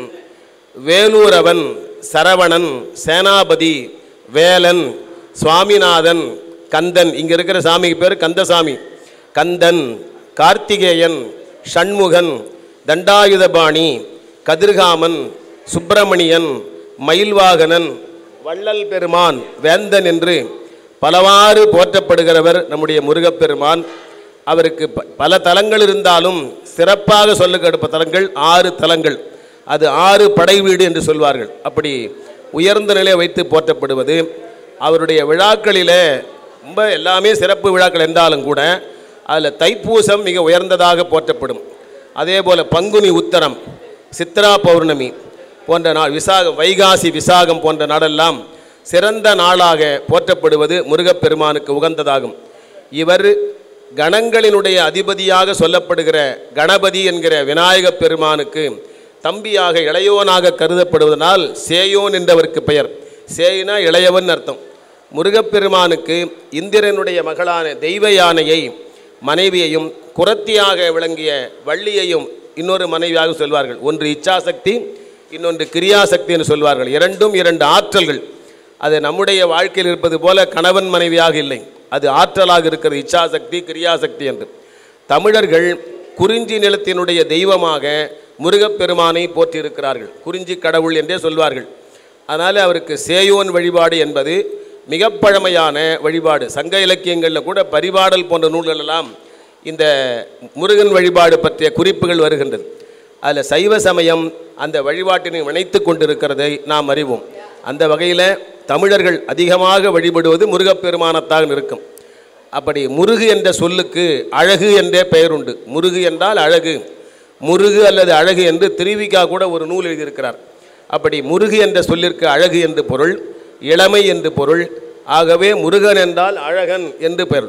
வேலூரவன் சரவணன் சேனாபதி வேலன் சுவாமிநாதன் கந்தன் இங்கே இருக்கிற சாமிக்கு பேர் கந்தசாமி கந்தன் கார்த்திகேயன் ஷண்முகன் தண்டாயுதபாணி கதிர்காமன் சுப்பிரமணியன் மயில்வாகனன் வள்ளல் பெருமான் வேந்தன் என்று பலவாறு போற்றப்படுகிறவர் நம்முடைய முருகப்பெருமான் அவருக்கு ப- பல தலங்கள் இருந்தாலும் சிறப்பாக சொல்லுகிற தலங்கள் ஆறு தலங்கள் அது ஆறு படை வீடு என்று சொல்வார்கள் அப்படி உயர்ந்த நிலையை வைத்து போற்றப்படுவது அவருடைய விழாக்களிலே ரொம்ப எல்லாமே சிறப்பு விழாக்கள் என்றாலும் கூட அதில் தைப்பூசம் மிக உயர்ந்ததாக போற்றப்படும் அதே போல் பங்குனி உத்தரம் சித்ரா பௌர்ணமி போன்ற நாள் விசாகம் வைகாசி விசாகம் போன்ற நாளெல்லாம் சிறந்த நாளாக போற்றப்படுவது முருகப்பெருமானுக்கு உகந்ததாகும் இவர் கணங்களினுடைய அதிபதியாக சொல்லப்படுகிற கணபதி என்கிற விநாயகப் பெருமானுக்கு தம்பியாக இளையோனாக கருதப்படுவதனால் சேயோன் என்றவருக்கு பெயர் சேயினா இளையவன் அர்த்தம் முருகப்பெருமானுக்கு இந்திரனுடைய மகளான தெய்வ யானையை மனைவியையும் குரத்தியாக விளங்கிய வள்ளியையும் இன்னொரு மனைவியாக சொல்வார்கள் ஒன்று இச்சாசக்தி இன்னொன்று கிரியாசக்தி என்று சொல்வார்கள் இரண்டும் இரண்டு ஆற்றல்கள் அது நம்முடைய வாழ்க்கையில் இருப்பது போல கணவன் மனைவியாக இல்லை அது ஆற்றலாக இருக்கிறது இச்சாசக்தி கிரியாசக்தி என்று தமிழர்கள் குறிஞ்சி நிலத்தினுடைய தெய்வமாக முருகப்பெருமானை போற்றியிருக்கிறார்கள் குறிஞ்சி கடவுள் என்றே சொல்வார்கள் அதனால் அவருக்கு சேயோன் வழிபாடு என்பது மிக பழமையான வழிபாடு சங்க இலக்கியங்களில் கூட பரிபாடல் போன்ற நூல்கள் எல்லாம் இந்த முருகன் வழிபாடு பற்றிய குறிப்புகள் வருகின்றது அதில் சைவ சமயம் அந்த வழிபாட்டினை இணைத்து கொண்டிருக்கிறதை நாம் அறிவோம் அந்த வகையில் தமிழர்கள் அதிகமாக வழிபடுவது முருகப்பெருமானத்தாக இருக்கும் அப்படி முருகு என்ற சொல்லுக்கு அழகு என்றே பெயர் உண்டு முருகு என்றால் அழகு முருகு அல்லது அழகு என்று திருவிக்கா கூட ஒரு நூல் எழுதியிருக்கிறார் அப்படி முருகு என்ற சொல்லிற்கு அழகு என்று பொருள் இளமை என்று பொருள் ஆகவே முருகன் என்றால் அழகன் என்று பெயர்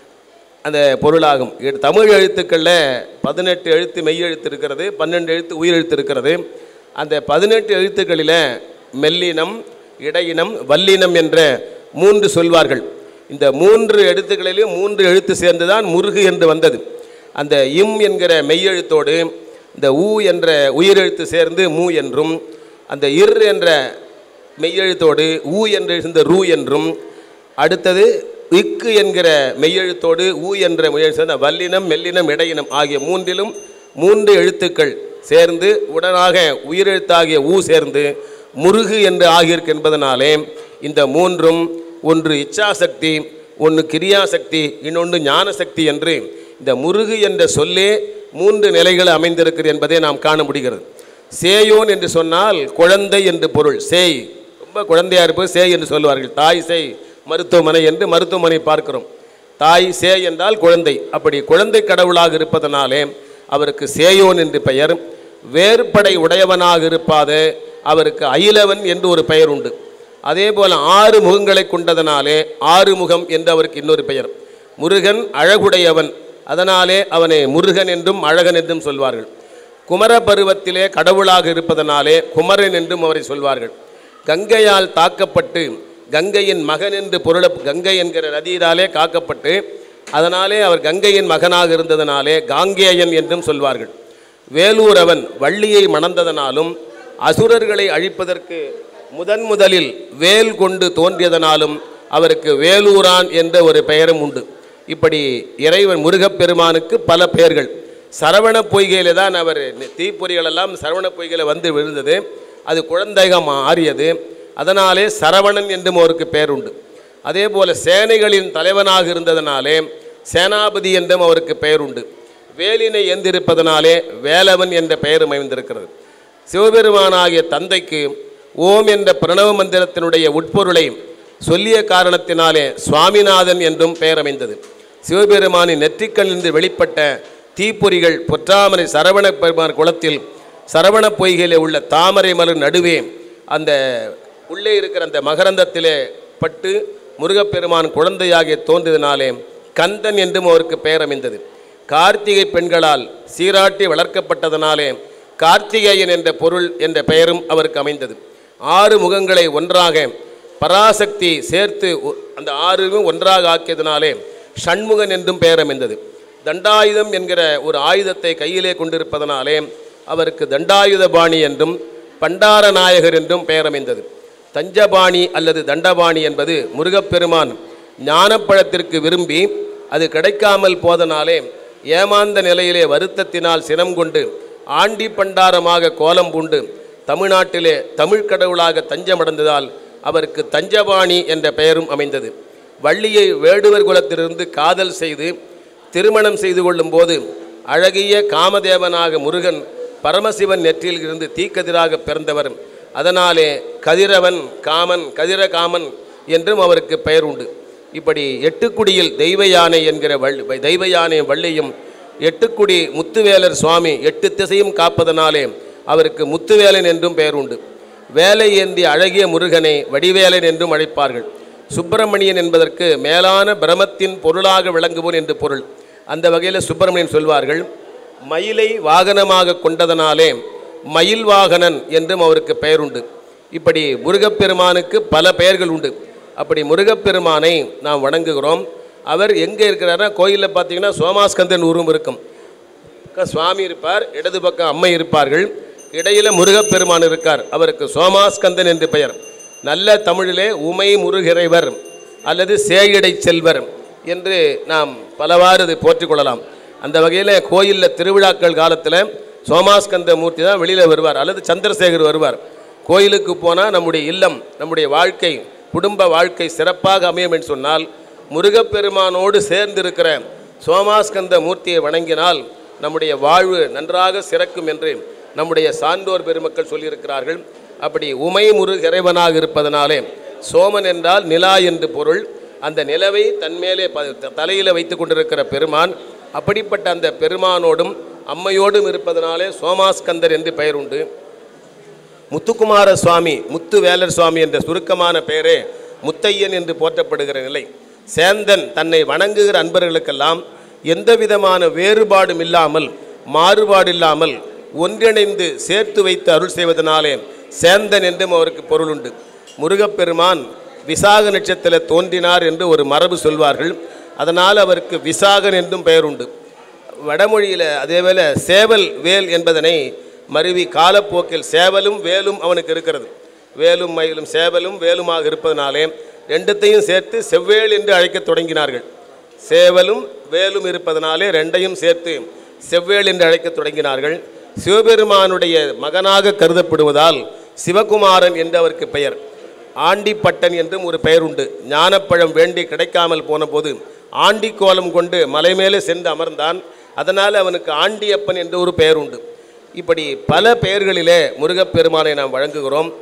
அந்த பொருளாகும் இது தமிழ் எழுத்துக்களில் பதினெட்டு எழுத்து மெய் எழுத்து இருக்கிறது பன்னெண்டு எழுத்து உயிர் எழுத்து இருக்கிறது அந்த பதினெட்டு எழுத்துக்களில் மெல்லினம் இடையினம் வல்லினம் என்ற மூன்று சொல்வார்கள் இந்த மூன்று எழுத்துக்களிலும் மூன்று எழுத்து சேர்ந்துதான் முருகு என்று வந்தது அந்த இம் என்கிற மெய்யெழுத்தோடு இந்த ஊ என்ற உயிரெழுத்து சேர்ந்து மூ என்றும் அந்த இர் என்ற மெய்யெழுத்தோடு ஊ என்று இருந்த ரூ என்றும் அடுத்தது இக்கு என்கிற மெய்யெழுத்தோடு ஊ என்ற மெய்யெழுத்து சேர்ந்த வல்லினம் மெல்லினம் இடையினம் ஆகிய மூன்றிலும் மூன்று எழுத்துக்கள் சேர்ந்து உடனாக உயிரெழுத்தாகிய ஊ சேர்ந்து முருகு என்று ஆகியிருக்கு என்பதனாலே இந்த மூன்றும் ஒன்று இச்சாசக்தி ஒன்று கிரியாசக்தி இன்னொன்று ஞானசக்தி என்று இந்த முருகு என்ற சொல்லே மூன்று நிலைகள் அமைந்திருக்கிறது என்பதை நாம் காண முடிகிறது சேயோன் என்று சொன்னால் குழந்தை என்று பொருள் சேய் ரொம்ப குழந்தையா இருப்பது சேய் என்று சொல்லுவார்கள் தாய் சேய் மருத்துவமனை என்று மருத்துவமனை பார்க்கிறோம் தாய் சே என்றால் குழந்தை அப்படி குழந்தை கடவுளாக இருப்பதனாலே அவருக்கு சேயோன் என்று பெயர் வேறுபடை உடையவனாக இருப்பாது அவருக்கு அயிலவன் என்று ஒரு பெயர் உண்டு அதே போல ஆறு முகங்களை கொண்டதனாலே ஆறு முகம் என்று அவருக்கு இன்னொரு பெயர் முருகன் அழகுடையவன் அதனாலே அவனை முருகன் என்றும் அழகன் என்றும் சொல்வார்கள் குமர பருவத்திலே கடவுளாக இருப்பதனாலே குமரன் என்றும் அவரை சொல்வார்கள் கங்கையால் தாக்கப்பட்டு கங்கையின் மகன் என்று பொருள கங்கை என்கிற நதியினாலே காக்கப்பட்டு அதனாலே அவர் கங்கையின் மகனாக இருந்ததனாலே காங்கேயன் என்றும் சொல்வார்கள் வேலூரவன் வள்ளியை மணந்ததனாலும் அசுரர்களை அழிப்பதற்கு முதன் முதலில் வேல் கொண்டு தோன்றியதனாலும் அவருக்கு வேலூரான் என்ற ஒரு பெயரும் உண்டு இப்படி இறைவன் முருகப்பெருமானுக்கு பல பெயர்கள் சரவண பொய்கையில தான் அவர் தீப்பொறிகள் எல்லாம் சரவண பொய்கையில வந்து விழுந்தது அது குழந்தைகம் ஆறியது அதனாலே சரவணன் என்றும் அவருக்கு பெயர் உண்டு அதே போல சேனைகளின் தலைவனாக இருந்ததனாலே சேனாபதி என்றும் அவருக்கு பெயர் உண்டு வேலினை எந்திருப்பதனாலே வேலவன் என்ற பெயர் அமைந்திருக்கிறது சிவபெருமானாகிய தந்தைக்கு ஓம் என்ற பிரணவ மந்திரத்தினுடைய உட்பொருளை சொல்லிய காரணத்தினாலே சுவாமிநாதன் என்றும் பெயர் அமைந்தது சிவபெருமானின் நெற்றிக்கண்ணிலிருந்து வெளிப்பட்ட தீப்பொறிகள் பொற்றாமரை சரவண பெருமான் குளத்தில் சரவண பொய்கையிலே உள்ள தாமரை மலர் நடுவே அந்த உள்ளே இருக்கிற அந்த மகரந்தத்திலே பட்டு முருகப்பெருமான் குழந்தையாகிய தோன்றியதினாலே கந்தன் என்றும் அவருக்கு பெயர் அமைந்தது கார்த்திகை பெண்களால் சீராட்டி வளர்க்கப்பட்டதனாலே கார்த்திகேயன் என்ற பொருள் என்ற பெயரும் அவருக்கு அமைந்தது ஆறு முகங்களை ஒன்றாக பராசக்தி சேர்த்து ஒ- அந்த ஆறும் ஒன்றாக ஆக்கியதனாலே ஷண்முகன் என்றும் பெயர் அமைந்தது தண்டாயுதம் என்கிற ஒரு ஆயுதத்தை கையிலே கொண்டிருப்பதனாலே அவருக்கு தண்டாயுதபாணி என்றும் பண்டார நாயகர் என்றும் பெயர் அமைந்தது தஞ்சபாணி அல்லது தண்டபாணி என்பது முருகப்பெருமான் ஞானப்பழத்திற்கு விரும்பி அது கிடைக்காமல் போதனாலே ஏமாந்த நிலையிலே வருத்தத்தினால் சினம் கொண்டு ஆண்டி பண்டாரமாக கோலம் பூண்டு தமிழ்நாட்டிலே தமிழ் கடவுளாக தஞ்சமடைந்ததால் அவருக்கு தஞ்சபாணி என்ற பெயரும் அமைந்தது வள்ளியை வேடுவர் குலத்திலிருந்து காதல் செய்து திருமணம் செய்து கொள்ளும்போது அழகிய காமதேவனாக முருகன் பரமசிவன் நெற்றியில் இருந்து தீக்கதிராக பிறந்தவர் அதனாலே கதிரவன் காமன் கதிரகாமன் என்றும் அவருக்கு பெயர் உண்டு இப்படி எட்டுக்குடியில் தெய்வ யானை என்கிற வள் தெய்வ யானை வள்ளியும் எட்டுக்குடி முத்துவேலர் சுவாமி எட்டு திசையும் காப்பதனாலே அவருக்கு முத்துவேலன் என்றும் பெயர் உண்டு வேலை ஏந்திய அழகிய முருகனை வடிவேலன் என்றும் அழைப்பார்கள் சுப்பிரமணியன் என்பதற்கு மேலான பிரமத்தின் பொருளாக விளங்குவோன் என்று பொருள் அந்த வகையில் சுப்பிரமணியன் சொல்வார்கள் மயிலை வாகனமாக கொண்டதனாலே மயில் வாகனன் என்றும் அவருக்கு பெயர் உண்டு இப்படி முருகப்பெருமானுக்கு பல பெயர்கள் உண்டு அப்படி முருகப்பெருமானை நாம் வணங்குகிறோம் அவர் எங்கே இருக்கிறாருன்னா கோயிலில் பார்த்தீங்கன்னா சோமாஸ்கந்தன் உருவம் இருக்கும் பக்கம் சுவாமி இருப்பார் இடது பக்கம் அம்மை இருப்பார்கள் இடையில முருகப்பெருமான் இருக்கார் அவருக்கு சோமாஸ்கந்தன் என்று பெயர் நல்ல தமிழிலே உமை முருகிறைவர் அல்லது சேயிடை செல்வர் என்று நாம் பலவாறு இதை போற்றிக் கொள்ளலாம் அந்த வகையில் கோயிலில் திருவிழாக்கள் காலத்தில் சோமாஸ்கந்த மூர்த்தி தான் வெளியில் வருவார் அல்லது சந்திரசேகர் வருவார் கோயிலுக்கு போனால் நம்முடைய இல்லம் நம்முடைய வாழ்க்கை குடும்ப வாழ்க்கை சிறப்பாக அமையும் என்று சொன்னால் முருகப்பெருமானோடு சேர்ந்திருக்கிற சோமாஸ்கந்த மூர்த்தியை வணங்கினால் நம்முடைய வாழ்வு நன்றாக சிறக்கும் என்று நம்முடைய சான்றோர் பெருமக்கள் சொல்லியிருக்கிறார்கள் அப்படி உமை முருக இறைவனாக இருப்பதனாலே சோமன் என்றால் நிலா என்று பொருள் அந்த நிலவை தன்மேலே ப- த- தலையில வைத்து கொண்டிருக்கிற பெருமான் அப்படிப்பட்ட அந்த பெருமானோடும் அம்மையோடும் இருப்பதனாலே சோமாஸ்கந்தர் என்று பெயர் உண்டு முத்துக்குமார சுவாமி முத்து வேலர் சுவாமி என்ற சுருக்கமான பெயரே முத்தையன் என்று போற்றப்படுகிற நிலை சேந்தன் தன்னை வணங்குகிற அன்பர்களுக்கெல்லாம் எந்த விதமான வேறுபாடும் இல்லாமல் மாறுபாடு இல்லாமல் ஒன்றிணைந்து சேர்த்து வைத்து அருள் செய்வதனாலே சேந்தன் என்றும் அவருக்கு பொருள் உண்டு முருகப்பெருமான் விசாக நட்சத்திரத்தில் தோன்றினார் என்று ஒரு மரபு சொல்வார்கள் அதனால் அவருக்கு விசாகன் என்றும் பெயர் உண்டு வடமொழியில் அதேவேளை சேவல் வேல் என்பதனை மருவி காலப்போக்கில் சேவலும் வேலும் அவனுக்கு இருக்கிறது வேலும் மயிலும் சேவலும் வேலுமாக இருப்பதனாலே ரெண்டுத்தையும் சேர்த்து செவ்வேல் என்று அழைக்கத் தொடங்கினார்கள் சேவலும் வேலும் இருப்பதனாலே ரெண்டையும் சேர்த்து செவ்வேல் என்று அழைக்கத் தொடங்கினார்கள் சிவபெருமானுடைய மகனாக கருதப்படுவதால் சிவகுமாரன் என்று அவருக்கு பெயர் ஆண்டிப்பட்டன் என்றும் ஒரு பெயர் உண்டு ஞானப்பழம் வேண்டி கிடைக்காமல் போன போது ஆண்டி கோலம் கொண்டு மலை மேலே சென்று அமர்ந்தான் அதனால் அவனுக்கு ஆண்டியப்பன் என்று ஒரு பெயர் உண்டு இப்படி பல பெயர்களிலே முருகப்பெருமானை நாம் வழங்குகிறோம்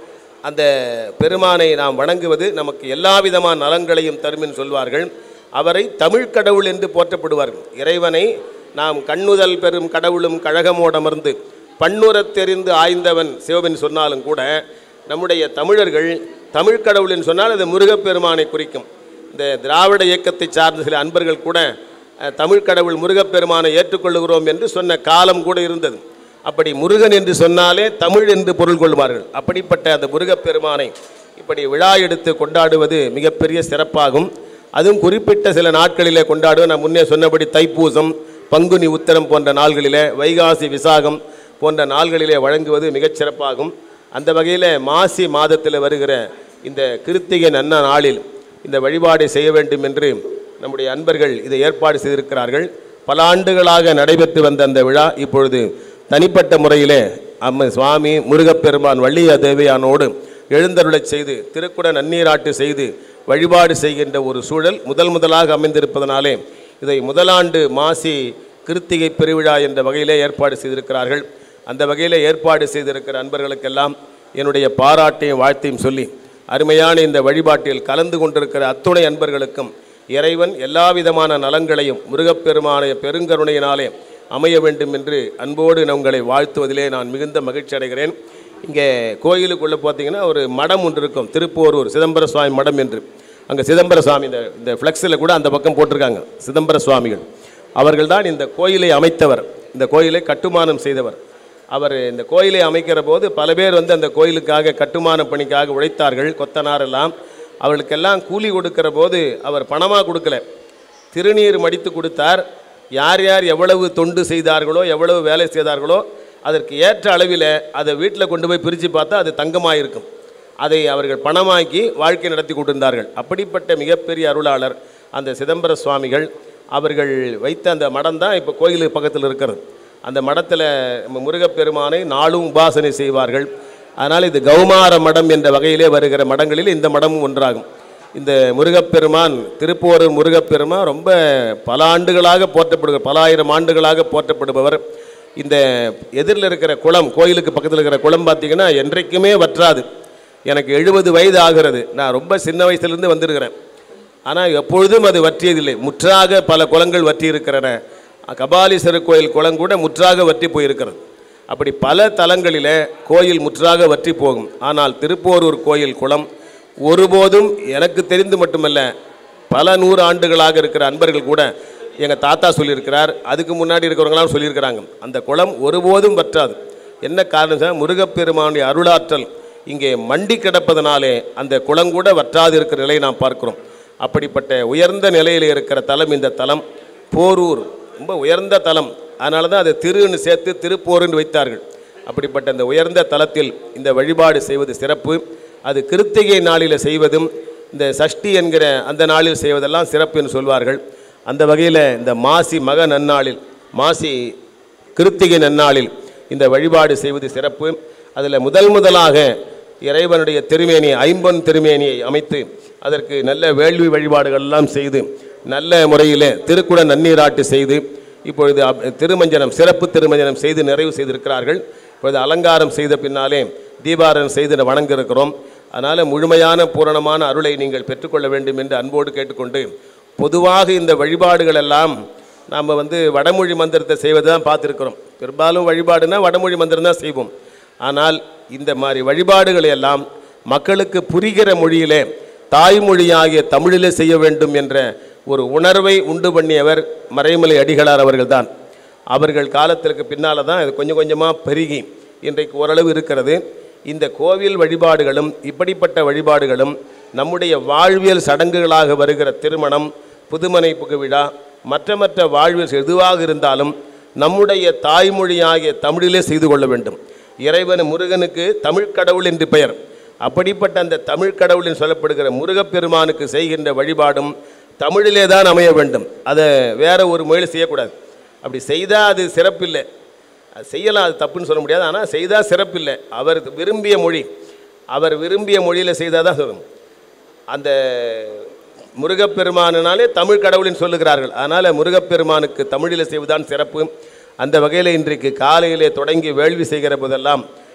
அந்த பெருமானை நாம் வணங்குவது நமக்கு எல்லா விதமான நலங்களையும் தரும் என்று சொல்வார்கள் அவரை தமிழ் கடவுள் என்று போற்றப்படுவார்கள் இறைவனை நாம் கண்ணுதல் பெறும் கடவுளும் கழகமோடமர்ந்து பன்னுரத் தெரிந்து ஆய்ந்தவன் சிவபென் சொன்னாலும் கூட நம்முடைய தமிழர்கள் தமிழ் கடவுள்னு சொன்னால் அது முருகப்பெருமானை குறிக்கும் இந்த திராவிட இயக்கத்தை சார்ந்த சில அன்பர்கள் கூட அஹ், தமிழ் கடவுள் முருகப்பெருமானை ஏற்றுக்கொள்ளுகிறோம் என்று சொன்ன காலம் கூட இருந்தது அப்படி முருகன் என்று சொன்னாலே தமிழ் என்று பொருள் கொள்வார்கள் அப்படிப்பட்ட அந்த முருகப்பெருமானை இப்படி விழா எடுத்து கொண்டாடுவது மிகப்பெரிய சிறப்பாகும் அதுவும் குறிப்பிட்ட சில நாட்களிலே கொண்டாடுவோம் நான் முன்னே சொன்னபடி தைப்பூசம் பங்குனி உத்தரம் போன்ற நாள்களிலே வைகாசி விசாகம் போன்ற நாள்களிலே வழங்குவது மிகச் சிறப்பாகும் அந்த வகையில் மாசி மாதத்தில் வருகிற இந்த கிருத்திகை நன்ன நாளில் இந்த வழிபாடை செய்ய வேண்டும் என்று நம்முடைய அன்பர்கள் இதை ஏற்பாடு செய்திருக்கிறார்கள் பல ஆண்டுகளாக நடைபெற்று வந்த அந்த விழா இப்பொழுது தனிப்பட்ட முறையிலே அம்ம சுவாமி முருகப்பெருமான் வள்ளிய தேவையானோடு எழுந்தருளச் செய்து திருக்குட நன்னீராட்டு செய்து வழிபாடு செய்கின்ற ஒரு சூழல் முதல் முதலாக அமைந்திருப்பதனாலே இதை முதலாண்டு மாசி கிருத்திகை பெருவிழா என்ற வகையிலே ஏற்பாடு செய்திருக்கிறார்கள் அந்த வகையிலே ஏற்பாடு செய்திருக்கிற அன்பர்களுக்கெல்லாம் என்னுடைய பாராட்டையும் வாழ்த்தையும் சொல்லி அருமையான இந்த வழிபாட்டில் கலந்து கொண்டிருக்கிற அத்துணை அன்பர்களுக்கும் இறைவன் எல்லா விதமான நலங்களையும் முருகப்பெருமானைய பெருங்கருணையினாலே அமைய வேண்டும் என்று அன்போடு நான் உங்களை வாழ்த்துவதிலே நான் மிகுந்த மகிழ்ச்சி அடைகிறேன் இங்கே கோயிலுக்குள்ளே பார்த்தீங்கன்னா ஒரு மடம் ஒன்று இருக்கும் திருப்போரூர் சிதம்பர சுவாமி மடம் என்று அங்கே சிதம்பர சுவாமி இந்த இந்த ஃப்ளெக்ஸில் கூட அந்த பக்கம் போட்டிருக்காங்க சிதம்பர சுவாமிகள் அவர்கள்தான் இந்த கோயிலை அமைத்தவர் இந்த கோயிலை கட்டுமானம் செய்தவர் அவர் இந்த கோயிலை அமைக்கிற போது பல பேர் வந்து அந்த கோயிலுக்காக கட்டுமான பணிக்காக உழைத்தார்கள் கொத்தனார் எல்லாம் அவர்களுக்கெல்லாம் கூலி கொடுக்கிற போது அவர் பணமாக கொடுக்கல திருநீர் மடித்து கொடுத்தார் யார் யார் எவ்வளவு தொண்டு செய்தார்களோ எவ்வளவு வேலை செய்தார்களோ அதற்கு ஏற்ற அளவில் அதை வீட்டில் கொண்டு போய் பிரித்து பார்த்தா அது தங்கமாக இருக்கும் அதை அவர்கள் பணமாக்கி வாழ்க்கை நடத்தி கொண்டிருந்தார்கள் அப்படிப்பட்ட மிகப்பெரிய அருளாளர் அந்த சிதம்பர சுவாமிகள் அவர்கள் வைத்த அந்த மடம் தான் இப்போ கோயில் பக்கத்தில் இருக்கிறது அந்த மடத்தில் முருகப்பெருமானை நாளும் உபாசனை செய்வார்கள் அதனால் இது கௌமார மடம் என்ற வகையிலே வருகிற மடங்களில் இந்த மடமும் ஒன்றாகும் இந்த முருகப்பெருமான் திருப்போரூர் முருகப்பெருமான் ரொம்ப பல ஆண்டுகளாக போற்றப்படுகிற பல ஆயிரம் ஆண்டுகளாக போற்றப்படுபவர் இந்த எதிரில் இருக்கிற குளம் கோயிலுக்கு பக்கத்தில் இருக்கிற குளம் பார்த்தீங்கன்னா என்றைக்குமே வற்றாது எனக்கு எழுபது வயது ஆகிறது நான் ரொம்ப சின்ன வயசுலேருந்து வந்திருக்கிறேன் ஆனால் எப்பொழுதும் அது வற்றியதில்லை முற்றாக பல குளங்கள் வற்றி இருக்கின்றன கபாலீஸ்வரர் கோயில் குளம் கூட முற்றாக வற்றி போயிருக்கிறது அப்படி பல தலங்களிலே கோயில் முற்றாக வற்றி போகும் ஆனால் திருப்போரூர் கோயில் குளம் ஒருபோதும் எனக்கு தெரிந்து மட்டுமல்ல பல நூறு ஆண்டுகளாக இருக்கிற அன்பர்கள் கூட எங்கள் தாத்தா சொல்லியிருக்கிறார் அதுக்கு முன்னாடி இருக்கிறவங்களாம் சொல்லியிருக்கிறாங்க அந்த குளம் ஒருபோதும் வற்றாது என்ன காரணம் சார் முருகப்பெருமானுடைய அருளாற்றல் இங்கே மண்டி கிடப்பதனாலே அந்த குளங்கூட வற்றாது இருக்கிற நிலையை நாம் பார்க்கிறோம் அப்படிப்பட்ட உயர்ந்த நிலையில் இருக்கிற தலம் இந்த தலம் போரூர் ரொம்ப உயர்ந்த தலம் அதனால தான் அதை திருன்னு சேர்த்து திருப்போருன்னு வைத்தார்கள் அப்படிப்பட்ட இந்த உயர்ந்த தலத்தில் இந்த வழிபாடு செய்வது சிறப்பு அது கிருத்திகை நாளில் செய்வதும் இந்த சஷ்டி என்கிற அந்த நாளில் செய்வதெல்லாம் சிறப்பு என்று சொல்வார்கள் அந்த வகையில் இந்த மாசி மக நன்னாளில் மாசி கிருத்திகை நன்னாளில் இந்த வழிபாடு செய்வது சிறப்பு அதில் முதல் முதலாக இறைவனுடைய திருமேனி ஐம்பொன் திருமேனியை அமைத்து அதற்கு நல்ல வேள்வி வழிபாடுகள் எல்லாம் செய்து நல்ல முறையில் திருக்குட நன்னீராட்டு செய்து இப்பொழுது அப்- திருமஞ்சனம் சிறப்பு திருமஞ்சனம் செய்து நிறைவு செய்திருக்கிறார்கள் இப்பொழுது அலங்காரம் செய்த பின்னாலே தீபாரணம் செய்து வணங்க இருக்கிறோம் அதனால் முழுமையான பூரணமான அருளை நீங்கள் பெற்றுக்கொள்ள வேண்டும் என்று அன்போடு கேட்டுக்கொண்டு பொதுவாக இந்த வழிபாடுகள் எல்லாம் நாம் வந்து வடமொழி மந்திரத்தை செய்வது தான் பார்த்துருக்கிறோம் பெரும்பாலும் வழிபாடுனா வடமொழி மந்திரம் தான் செய்வோம் ஆனால் இந்த மாதிரி வழிபாடுகளை எல்லாம் மக்களுக்கு புரிகிற மொழியிலே தாய்மொழியாகிய தமிழிலே செய்ய வேண்டும் என்ற ஒரு உணர்வை உண்டு பண்ணியவர் மறைமலை அடிகளார் அவர்கள்தான் அவர்கள் காலத்திற்கு பின்னால் தான் இது கொஞ்சம் கொஞ்சமாக பெருகி இன்றைக்கு ஓரளவு இருக்கிறது இந்த கோவில் வழிபாடுகளும் இப்படிப்பட்ட வழிபாடுகளும் நம்முடைய வாழ்வியல் சடங்குகளாக வருகிற திருமணம் புதுமனை புகு விழா மற்ற மற்ற வாழ்வியல் எதுவாக இருந்தாலும் நம்முடைய தாய்மொழியாகிய தமிழிலே செய்து கொள்ள வேண்டும் இறைவன் முருகனுக்கு தமிழ் கடவுள் என்று பெயர் அப்படிப்பட்ட அந்த தமிழ் கடவுள் என்று சொல்லப்படுகிற முருகப்பெருமானுக்கு செய்கின்ற வழிபாடும் தமிழிலே தான் அமைய வேண்டும் அதை வேற ஒரு மொழியில் செய்யக்கூடாது அப்படி செய்தால் அது சிறப்பில்லை அது செய்யலாம் அது தப்புன்னு சொல்ல முடியாது ஆனால் செய்தால் சிறப்பில்லை அவர் விரும்பிய மொழி அவர் விரும்பிய மொழியில் செய்தால் தான் சொல்லணும் அந்த முருகப்பெருமானாலே தமிழ் கடவுளின் சொல்லுகிறார்கள் அதனால் முருகப்பெருமானுக்கு தமிழில் செய்வதுதான் சிறப்பு அந்த வகையில் இன்றைக்கு காலையிலே தொடங்கி வேள்வி செய்கிற போதெல்லாம்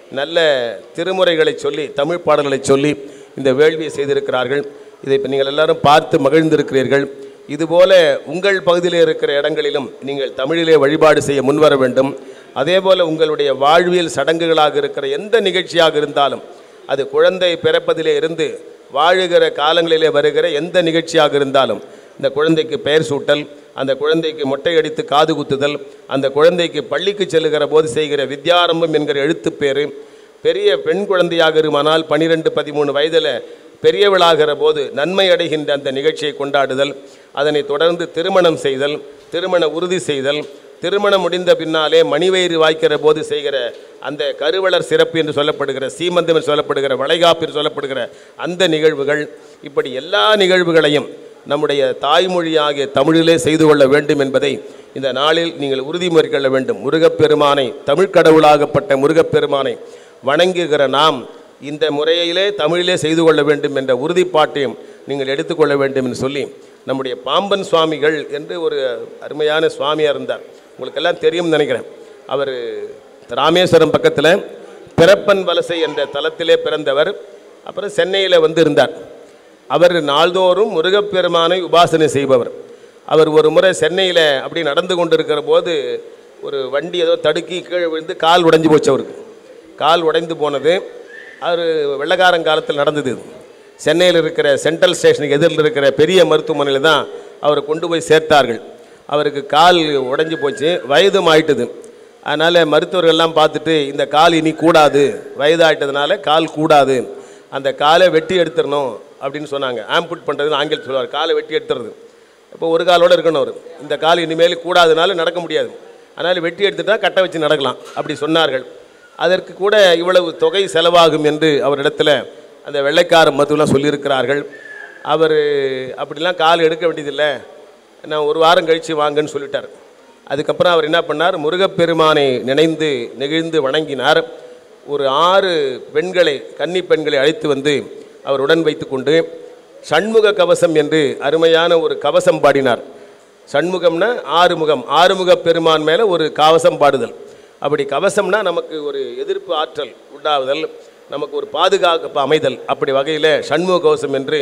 நல்ல திருமுறைகளை சொல்லி தமிழ் பாடல்களை சொல்லி இந்த வேள்வியை செய்திருக்கிறார்கள் இதை இப்போ நீங்கள் எல்லாரும் பார்த்து மகிழ்ந்திருக்கிறீர்கள் இதுபோல உங்கள் பகுதியில் இருக்கிற இடங்களிலும் நீங்கள் தமிழிலே வழிபாடு செய்ய முன்வர வேண்டும் அதேபோல உங்களுடைய வாழ்வியல் சடங்குகளாக இருக்கிற எந்த நிகழ்ச்சியாக இருந்தாலும் அது குழந்தை பிறப்பதிலே இருந்து வாழுகிற காலங்களிலே வருகிற எந்த நிகழ்ச்சியாக இருந்தாலும் இந்த குழந்தைக்கு பெயர் சூட்டல் அந்த குழந்தைக்கு மொட்டை அடித்து காது குத்துதல் அந்த குழந்தைக்கு பள்ளிக்கு செல்லுகிற போது செய்கிற வித்யாரம்பம் என்கிற எழுத்துப் பேரு பெரிய பெண் குழந்தையாக இருமானால் பனிரெண்டு பதிமூணு வயதில் பெரியவளாகிற போது நன்மை அடைகின்ற அந்த நிகழ்ச்சியை கொண்டாடுதல் அதனை தொடர்ந்து திருமணம் செய்தல் திருமண உறுதி செய்தல் திருமணம் முடிந்த பின்னாலே மணிவயிறு வாய்க்கிற போது செய்கிற அந்த கருவளர் சிறப்பு என்று சொல்லப்படுகிற சீமந்தம் என்று சொல்லப்படுகிற வளைகாப்பு என்று சொல்லப்படுகிற அந்த நிகழ்வுகள் இப்படி எல்லா நிகழ்வுகளையும் நம்முடைய தாய்மொழியாகிய தமிழிலே செய்து கொள்ள வேண்டும் என்பதை இந்த நாளில் நீங்கள் உறுதிமொழி கொள்ள வேண்டும் முருகப்பெருமானை தமிழ் கடவுளாகப்பட்ட முருகப்பெருமானை வணங்குகிற நாம் இந்த முறையிலே தமிழிலே செய்து கொள்ள வேண்டும் என்ற உறுதிப்பாட்டையும் நீங்கள் எடுத்துக்கொள்ள வேண்டும் என்று சொல்லி நம்முடைய பாம்பன் சுவாமிகள் என்று ஒரு அருமையான சுவாமியாக இருந்தார் உங்களுக்கெல்லாம் தெரியும்னு நினைக்கிறேன் அவர் ராமேஸ்வரம் பக்கத்தில் பிறப்பன் வலசை என்ற தலத்திலே பிறந்தவர் அப்புறம் சென்னையில் வந்து இருந்தார் அவர் நாள்தோறும் முருகப்பெருமானை உபாசனை செய்பவர் அவர் ஒரு முறை சென்னையில் அப்படி நடந்து கொண்டிருக்கிற போது ஒரு வண்டி ஏதோ தடுக்கி கீழே விழுந்து கால் உடைஞ்சு போச்சு அவருக்கு கால் உடைந்து போனது அவர் வெள்ளக்காரன் காலத்தில் நடந்தது இது. சென்னையில் இருக்கிற சென்ட்ரல் ஸ்டேஷனுக்கு எதிரில் இருக்கிற பெரிய மருத்துவமனையில் தான் அவரை கொண்டு போய் சேர்த்தார்கள் அவருக்கு கால் உடைஞ்சு போச்சு வயதும் ஆயிட்டுது அதனால் மருத்துவர்கள்லாம் பார்த்துட்டு இந்த கால் இனி கூடாது வயதாயிட்டதுனால கால் கூடாது அந்த காலை வெட்டி எடுத்துடணும் அப்படின்னு சொன்னாங்க ஆம்புட் பண்ணுறதுன்னு ஆங்கிலம் சொல்லுவார் காலை வெட்டி எடுத்துறது இப்போ ஒரு காலோட இருக்கணும் அவர் இந்த கால் இனிமேல் கூடாதனால நடக்க முடியாது அதனால் வெட்டி எடுத்துட்டா கட்டை வச்சு நடக்கலாம் அப்படி சொன்னார்கள் அதற்கு கூட இவ்வளவு தொகை செலவாகும் என்று அவரிடத்துல அந்த வெள்ளைக்கார மருத்துவலாம் சொல்லியிருக்கிறார்கள் அவர் அப்படிலாம் கால் எடுக்க வேண்டியதில்லை நான் ஒரு வாரம் கழித்து வாங்கன்னு சொல்லிட்டார் அதுக்கப்புறம் அவர் என்ன பண்ணார் முருகப்பெருமானை நினைந்து நெகிழ்ந்து வணங்கினார் ஒரு ஆறு பெண்களை கன்னி பெண்களை அழைத்து வந்து அவர் உடன் வைத்துக்கொண்டு சண்முக கவசம் என்று அருமையான ஒரு கவசம் பாடினார் சண்முகம்னா ஆறுமுகம் ஆறுமுக பெருமான் மேலே ஒரு கவசம் பாடுதல் அப்படி கவசம்னா நமக்கு ஒரு எதிர்ப்பு ஆற்றல் உண்டாகுதல் நமக்கு ஒரு பாதுகாப்பு அமைதல் அப்படி வகையில் சண்முக கவசம் என்று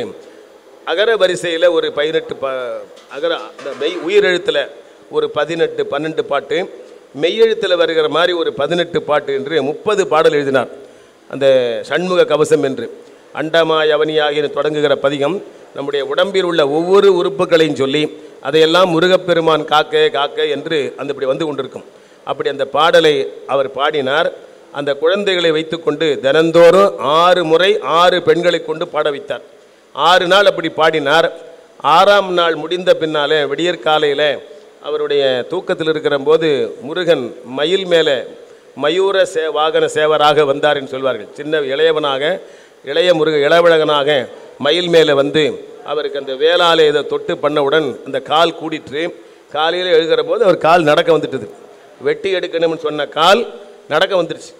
அகர வரிசையில் ஒரு பதினெட்டு ப அகர அந்த மெய் உயிரெழுத்தில் ஒரு பதினெட்டு பன்னெண்டு பாட்டு மெய்யெழுத்தில் வருகிற மாதிரி ஒரு பதினெட்டு பாட்டு என்று முப்பது பாடல் எழுதினார் அந்த சண்முக கவசம் என்று அண்டமாய் அவனியாகிய தொடங்குகிற பதிகம் நம்முடைய உடம்பில் உள்ள ஒவ்வொரு உறுப்புகளையும் சொல்லி அதையெல்லாம் முருகப்பெருமான் காக்க காக்க என்று அந்த இப்படி வந்து கொண்டிருக்கும் அப்படி அந்த பாடலை அவர் பாடினார் அந்த குழந்தைகளை வைத்துக்கொண்டு தினந்தோறும் ஆறு முறை ஆறு பெண்களை கொண்டு பாட வைத்தார் ஆறு நாள் அப்படி பாடினார் ஆறாம் நாள் முடிந்த பின்னாலே விடியற் காலையில் அவருடைய தூக்கத்தில் இருக்கிற போது முருகன் மயில் மேலே மயூர சே வாகன சேவராக வந்தார் என்று சொல்வார்கள் சின்ன இளையவனாக இளைய முருக இளவழகனாக மயில் மேலே வந்து அவருக்கு அந்த வேளாலை இதை தொட்டு பண்ணவுடன் அந்த கால் கூடிற்று காலையில் எழுகிற போது அவர் கால் நடக்க வந்துட்டுது வெட்டி எடுக்கணும்னு சொன்ன கால் நடக்க வந்துருச்சு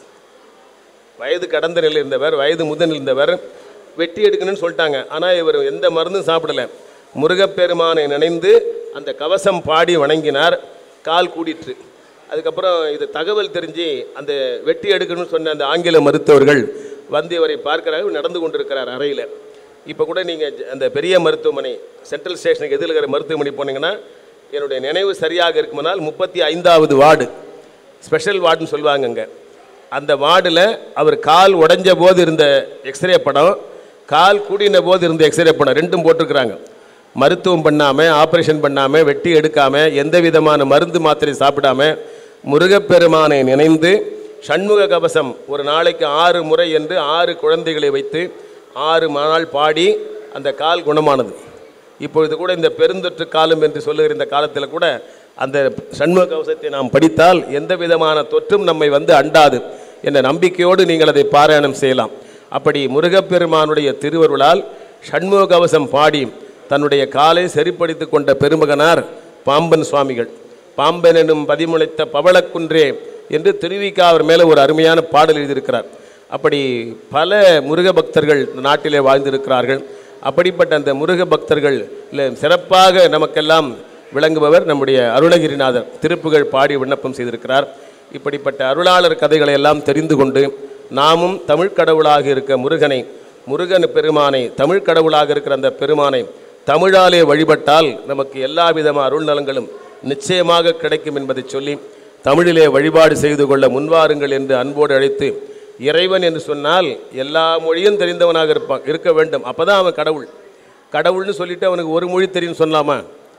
வயது கடந்த நிலையில் இருந்தவர் வயது முதல் இருந்தவர் வெட்டி எடுக்கணும்னு சொல்லிட்டாங்க ஆனால் இவர் எந்த மருந்தும் சாப்பிடல முருகப்பெருமானை நினைந்து அந்த கவசம் பாடி வணங்கினார் கால் கூடிற்று அதுக்கப்புறம் இது தகவல் தெரிஞ்சு அந்த வெட்டி எடுக்கணும்னு சொன்ன அந்த ஆங்கில மருத்துவர்கள் வந்து இவரை பார்க்கிறாங்க இவர் நடந்து கொண்டிருக்கிறார் அறையில் இப்போ கூட நீங்கள் அந்த பெரிய மருத்துவமனை சென்ட்ரல் ஸ்டேஷனுக்கு எதிரில் இருக்கிற மருத்துவமனை போனீங்கன்னா என்னுடைய நினைவு சரியாக இருக்குமானால் முப்பத்தி ஐந்தாவது வார்டு ஸ்பெஷல் வார்டுன்னு சொல்லுவாங்க அங்கே அந்த வார்டில் அவர் கால் உடைஞ்ச போது இருந்த எக்ஸ்ரே படம் கால் கூடின போது இருந்த எக்ஸ்ரே படம் ரெண்டும் போட்டிருக்கிறாங்க மருத்துவம் பண்ணாமல் ஆப்ரேஷன் பண்ணாமல் வெட்டி எடுக்காமல் எந்த விதமான மருந்து மாத்திரை சாப்பிடாம முருகப்பெருமானை நினைந்து சண்முக கவசம் ஒரு நாளைக்கு ஆறு முறை என்று ஆறு குழந்தைகளை வைத்து ஆறு நாள் பாடி அந்த கால் குணமானது இப்பொழுது கூட இந்த பெருந்தொற்று காலம் என்று சொல்லுகிற இந்த காலத்தில் கூட அந்த சண்முக கவசத்தை நாம் படித்தால் எந்த விதமான தொற்றும் நம்மை வந்து அண்டாது என்ற நம்பிக்கையோடு நீங்கள் அதை பாராயணம் செய்யலாம் அப்படி முருகப்பெருமானுடைய திருவருளால் சண்முக கவசம் பாடி தன்னுடைய காலை சரிப்படுத்தி கொண்ட பெருமகனார் பாம்பன் சுவாமிகள் பாம்பன் எனும் பதிமுளைத்த பவளக்குன்றே என்று திருவிக்கா அவர் மேலே ஒரு அருமையான பாடல் எழுதியிருக்கிறார் அப்படி பல முருக பக்தர்கள் இந்த நாட்டிலே வாழ்ந்திருக்கிறார்கள் அப்படிப்பட்ட அந்த முருக பக்தர்கள் சிறப்பாக நமக்கெல்லாம் விளங்குபவர் நம்முடைய அருணகிரிநாதர் திருப்புகழ் பாடி விண்ணப்பம் செய்திருக்கிறார் இப்படிப்பட்ட அருளாளர் கதைகளை எல்லாம் தெரிந்து கொண்டு நாமும் தமிழ் கடவுளாக இருக்க முருகனை முருகன் பெருமானை தமிழ் கடவுளாக இருக்கிற அந்த பெருமானை தமிழாலே வழிபட்டால் நமக்கு எல்லா விதமான அருள் நலங்களும் நிச்சயமாக கிடைக்கும் என்பதை சொல்லி தமிழிலே வழிபாடு செய்து கொள்ள முன்வாருங்கள் என்று அன்போடு அழைத்து இறைவன் என்று சொன்னால் எல்லா மொழியும் தெரிந்தவனாக இருப்பான் இருக்க வேண்டும் அப்பதான் அவன் கடவுள் கடவுள்னு சொல்லிட்டு அவனுக்கு ஒரு மொழி தெரியும் சொல்லாமா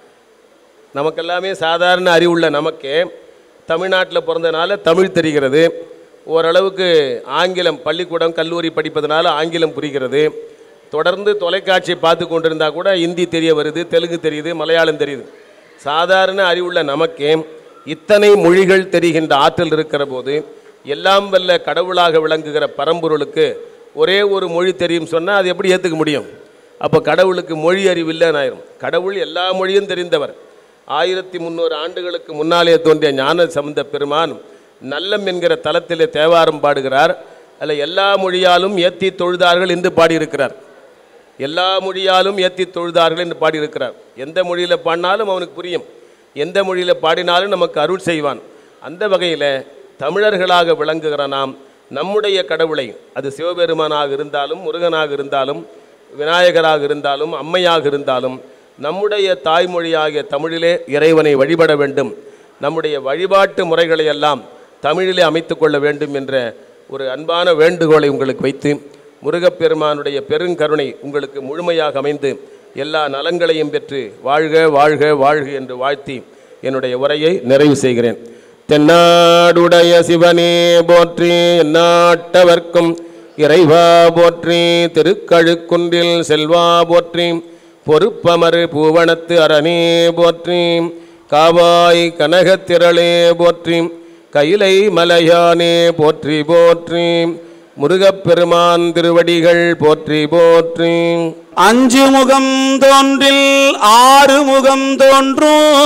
நமக்கெல்லாமே சாதாரண அறிவுள்ள நமக்கே தமிழ்நாட்டில் பிறந்தனால தமிழ் தெரிகிறது ஓரளவுக்கு ஆங்கிலம் பள்ளிக்கூடம் கல்லூரி படிப்பதனால ஆங்கிலம் புரிகிறது தொடர்ந்து தொலைக்காட்சி பார்த்து கொண்டிருந்தா கூட இந்தி தெரிய வருது தெலுங்கு தெரியுது மலையாளம் தெரியுது சாதாரண அறிவுள்ள நமக்கே இத்தனை மொழிகள் தெரிகின்ற ஆற்றல் இருக்கிற போது எல்லாம் வல்ல கடவுளாக விளங்குகிற பரம்பொருளுக்கு ஒரே ஒரு மொழி தெரியும் சொன்னால் அது எப்படி ஏற்றுக்க முடியும் அப்போ கடவுளுக்கு மொழி அறிவு இல்லைன்னு ஆயிரும் கடவுள் எல்லா மொழியும் தெரிந்தவர் ஆயிரத்தி முந்நூறு ஆண்டுகளுக்கு முன்னாலே தோன்றிய ஞான சம்பந்த பெருமான் நல்லம் என்கிற தலத்திலே தேவாரம் பாடுகிறார் அதில் எல்லா மொழியாலும் ஏத்தி தொழுதார்கள் என்று பாடியிருக்கிறார் எல்லா மொழியாலும் ஏத்தி தொழுதார்கள் என்று பாடியிருக்கிறார் எந்த மொழியில் பாடினாலும் அவனுக்கு புரியும் எந்த மொழியில் பாடினாலும் நமக்கு அருள் செய்வான் அந்த வகையில் தமிழர்களாக விளங்குகிற நாம் நம்முடைய கடவுளை அது சிவபெருமானாக இருந்தாலும் முருகனாக இருந்தாலும் விநாயகராக இருந்தாலும் அம்மையாக இருந்தாலும் நம்முடைய தாய்மொழியாகிய தமிழிலே இறைவனை வழிபட வேண்டும் நம்முடைய வழிபாட்டு முறைகளை எல்லாம் தமிழிலே அமைத்துக் கொள்ள வேண்டும் என்ற ஒரு அன்பான வேண்டுகோளை உங்களுக்கு வைத்து முருகப்பெருமானுடைய பெருங்கருணை உங்களுக்கு முழுமையாக அமைந்து எல்லா நலங்களையும் பெற்று வாழ்க வாழ்க வாழ்க என்று வாழ்த்தி என்னுடைய உரையை நிறைவு செய்கிறேன் தென்னாடுடைய சிவனே போற்றி எந்நாட்டவர்க்கும் இறைவா போற்றி திருக்கழுக்குன்றில் செல்வா போற்றி பொறுப்பமறு பூவனத்து அரணே போற்றி காவாய் கனகத்திரளே போற்றி கைலை மலையானே போற்றி போற்றி முருகப்பெருமான் திருவடிகள் போற்றி போற்றி அஞ்சு முகம் தோன்றில் ஆறு முகம் தோன்றும்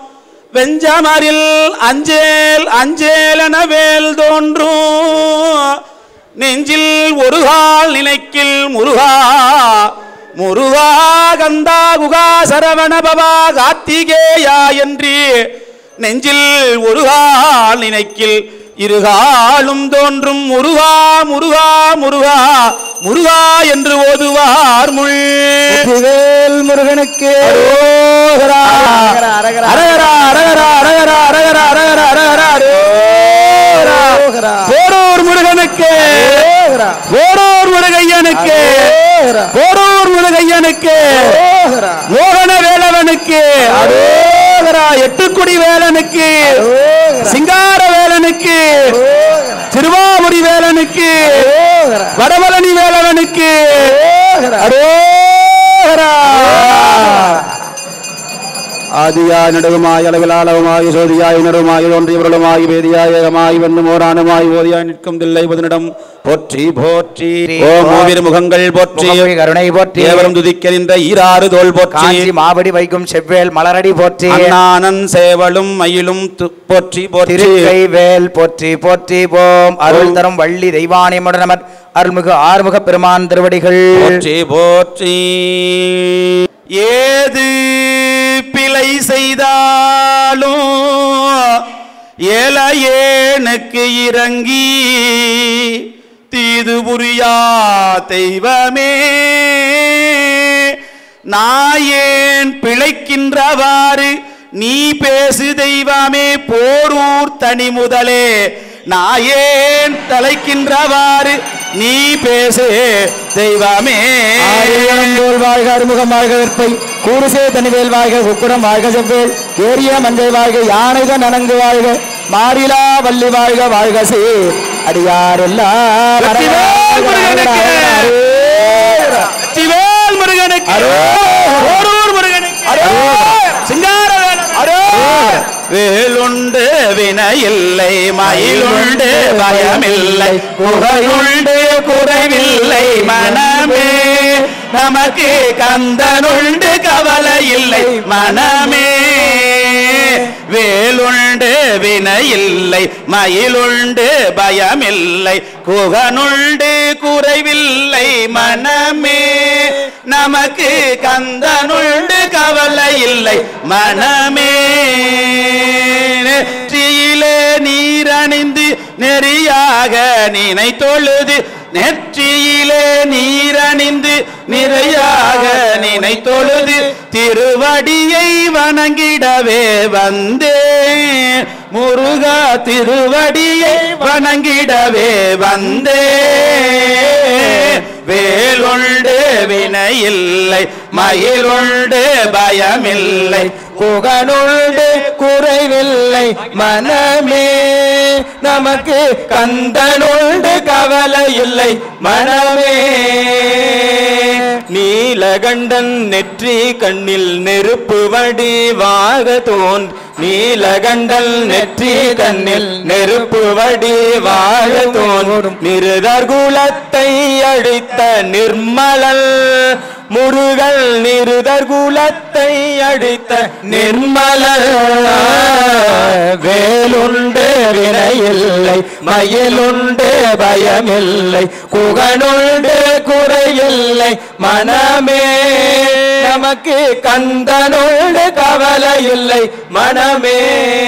வெஞ்சமரில் அஞ்சேல் அஞ்சேலென வேல் தோன்றும் நெஞ்சில் ஒரு கால் நினைக்கில் முருகா முருகா கந்தா குகா சரவண பவா கார்த்திகேயா என்று நெஞ்சில் ஒரு கால் நினைக்கில் இருகாலும் தோன்றும் முருகா முருகா முருகா முருகா என்று ஓதுவார் முள் முருகனுக்கு அரகரா அரகரா அரகரா அரகரா அரகரா அரகரா அரகரா போரூர் முருகனுக்கு போரூர் முருகையனுக்கு போரூர் முருகையனுக்கு மோகன வேலவனுக்கு அரோகரா எட்டுக்குடி வேலனுக்கு சிங்கார வேலனுக்கு திருவாமுடி வேலனுக்கு வடபழனி வேலவனுக்கு அரோகரா ஆதியாய் நடுவுமாய் அளவிலாளவுமாய் சோதியாய் நடுவுமாய் தோன்றியவர்களுமாய் வேதியாய் ஏகமாய் வெண்ணும் ஓரானுமாய் ஓதியாய் நிற்கும் தில்லை பதினிடம் போற்றி போற்றி ஓம் மூவிரு முகங்கள் போற்றி முகமொழி கருணை போற்றி தேவரும் துதிக்கின்ற ஈராறு தோல் போற்றி காஞ்சி மாவடி வைக்கும் செவ்வேல் மலரடி போற்றி அண்ணானன் சேவலும் மயிலும் து- போற்றி போற்றி திருக்கை வேல் போற்றி போற்றி போம் அருள் தரும் வள்ளி தெய்வானை முடனமர் அருள்மிகு ஆறுமுக பெருமான் திருவடிகள் போற்றி போற்றி ஏது பிழை செய்தாலும் ஏழையேனுக்கு இறங்கி தீது புரியா தெய்வமே நாயேன் பிழைக்கின்றவாறு நீ பேசு தெய்வமே போரூர் தனி முதலே நாயேன் தலைக்கின்றவாறு நீ பேசு தெய்வமே ஆயிரந்தோள் வாழ்க அறுமுகம் வாழ்க வெற்பை கூறுசே தனிவேல் வாழ்க உக்குடம் வாழ்க செவ்வேல் ஏரிய மஞ்சள் வாழ்க யானைக நனங்கு வாழ்க மாறிலா வள்ளி வாழ்க வாழ்க சே அடியாரெல்லாம் வெற்றிவேல் முருகனுக்கு! வெற்றிவேல் முருகனுக்கு போரூர் முருகனுக்கு சிங்காரவேலன் வேலுண்டு வினையில்லை மயிலுண்டு பயமில்லை குறையுண்டு குறைவில்லை மனமே நமக்கு கந்தனுண்டு கவலை இல்லை மனமே வேலுண்டு வினையில்லை மயிலுண்டு பயமில்லை குகனுண்டு குறைவில்லை மனமே நமக்கு கந்தனுண்டு கவலை இல்லை மனமே நெற்றியிலே நீரணிந்து நெறியாக நினை தொழுது நெற்றியிலே நீரணிந்து நிறையாக நினை தொழுது திருவடியை வணங்கிடவே வந்தேன் முருகா திருவடியை வணங்கிடவே வந்தேன் வேலுண்டு வினையில்லை மயிலுண்டு பயமில்லை புகனுண்டு குறைவில்லை மனமே நமக்கு கந்தனுண்டு கவலை இல்லை மனமே நீலகண்டன் நெற்றி கண்ணில் நெருப்பு வடிவாக தோன் நீலகண்டல் நெற்றி கண்ணில் நெருப்பு வடிவாக தோன்றும் நிருதர் குலத்தை அழித்த நிர்மலல் முருகல் நிருதர் குலத்தை அழித்த நிர்மலல் வேலுண்டு வினையில்லை மயிலுண்டு பயமில்லை குகனுண்டு குறையில்லை மனமே நமக்கு கந்தனுண்டு கவலை இல்லை மனமே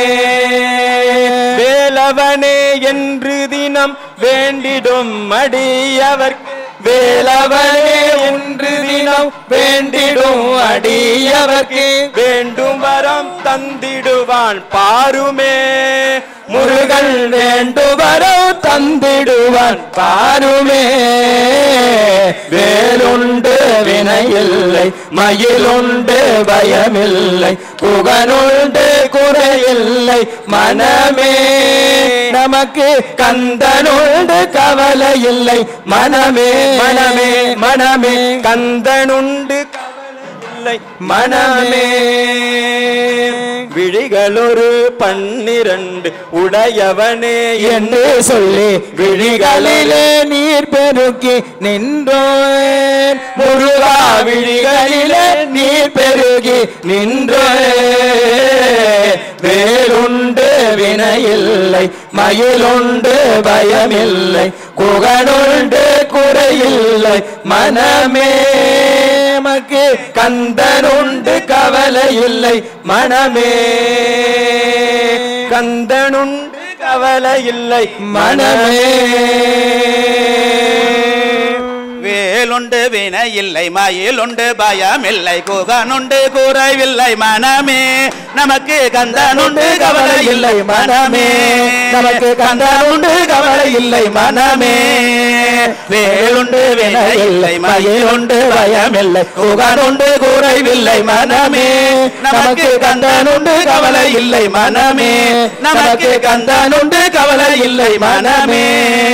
வேலவனே என்று தினம் வேண்டிடும் அடியவர்க்கு வேலவனே என்று தினம் வேண்டிடும் அடியவர்க்கு வேண்டும் வரம் தந்திடுவான் பாருமே முருகன் வேண்டும் வரம் தந்திடுவான் பாருமே வேலுண்டு வினையில்லை மயிலுண்டு பயமில்லை புகனுண்டு குறையில்லை மனமே நமக்கு கந்தனுண்டு கவலை இல்லை மனமே மனமே மனமே கந்தனுண்டு கவலை இல்லை மனமே விழிகளொரு பன்னிரண்டு உடையவனே என்று சொல்லி விழிகளிலே நீர் பெருக்கி நின்றோன் முருகா விழிகளிலே நீர் பெருகி நின்றோன் வேலுண்டு வினையில்லை மயிலுண்டு பயமில்லை குகனுண்டு குறையில்லை மனமே மக்கு கந்தனுண்டு கவலை இல்லை மனமே கந்தனுண்டு கவலை இல்லை மனமே வேலுண்டு வினையில்லை மயிலுண்டு பயமில்லை குகனுண்டு குறைவில்லை மனமே நமக்கு கந்தனுண்டு கவலை இல்லை மனமே நமக்கு கந்தனுண்டு கவலை இல்லை மனமே வேலுண்டு வினையில்லை மயிலுண்டு பயமில்லை குகனுண்டு குறைவில்லை மனமே நமக்கு கந்தனுண்டு கவலை இல்லை மனமே நமக்கு கந்தனுண்டு கவலை இல்லை மனமே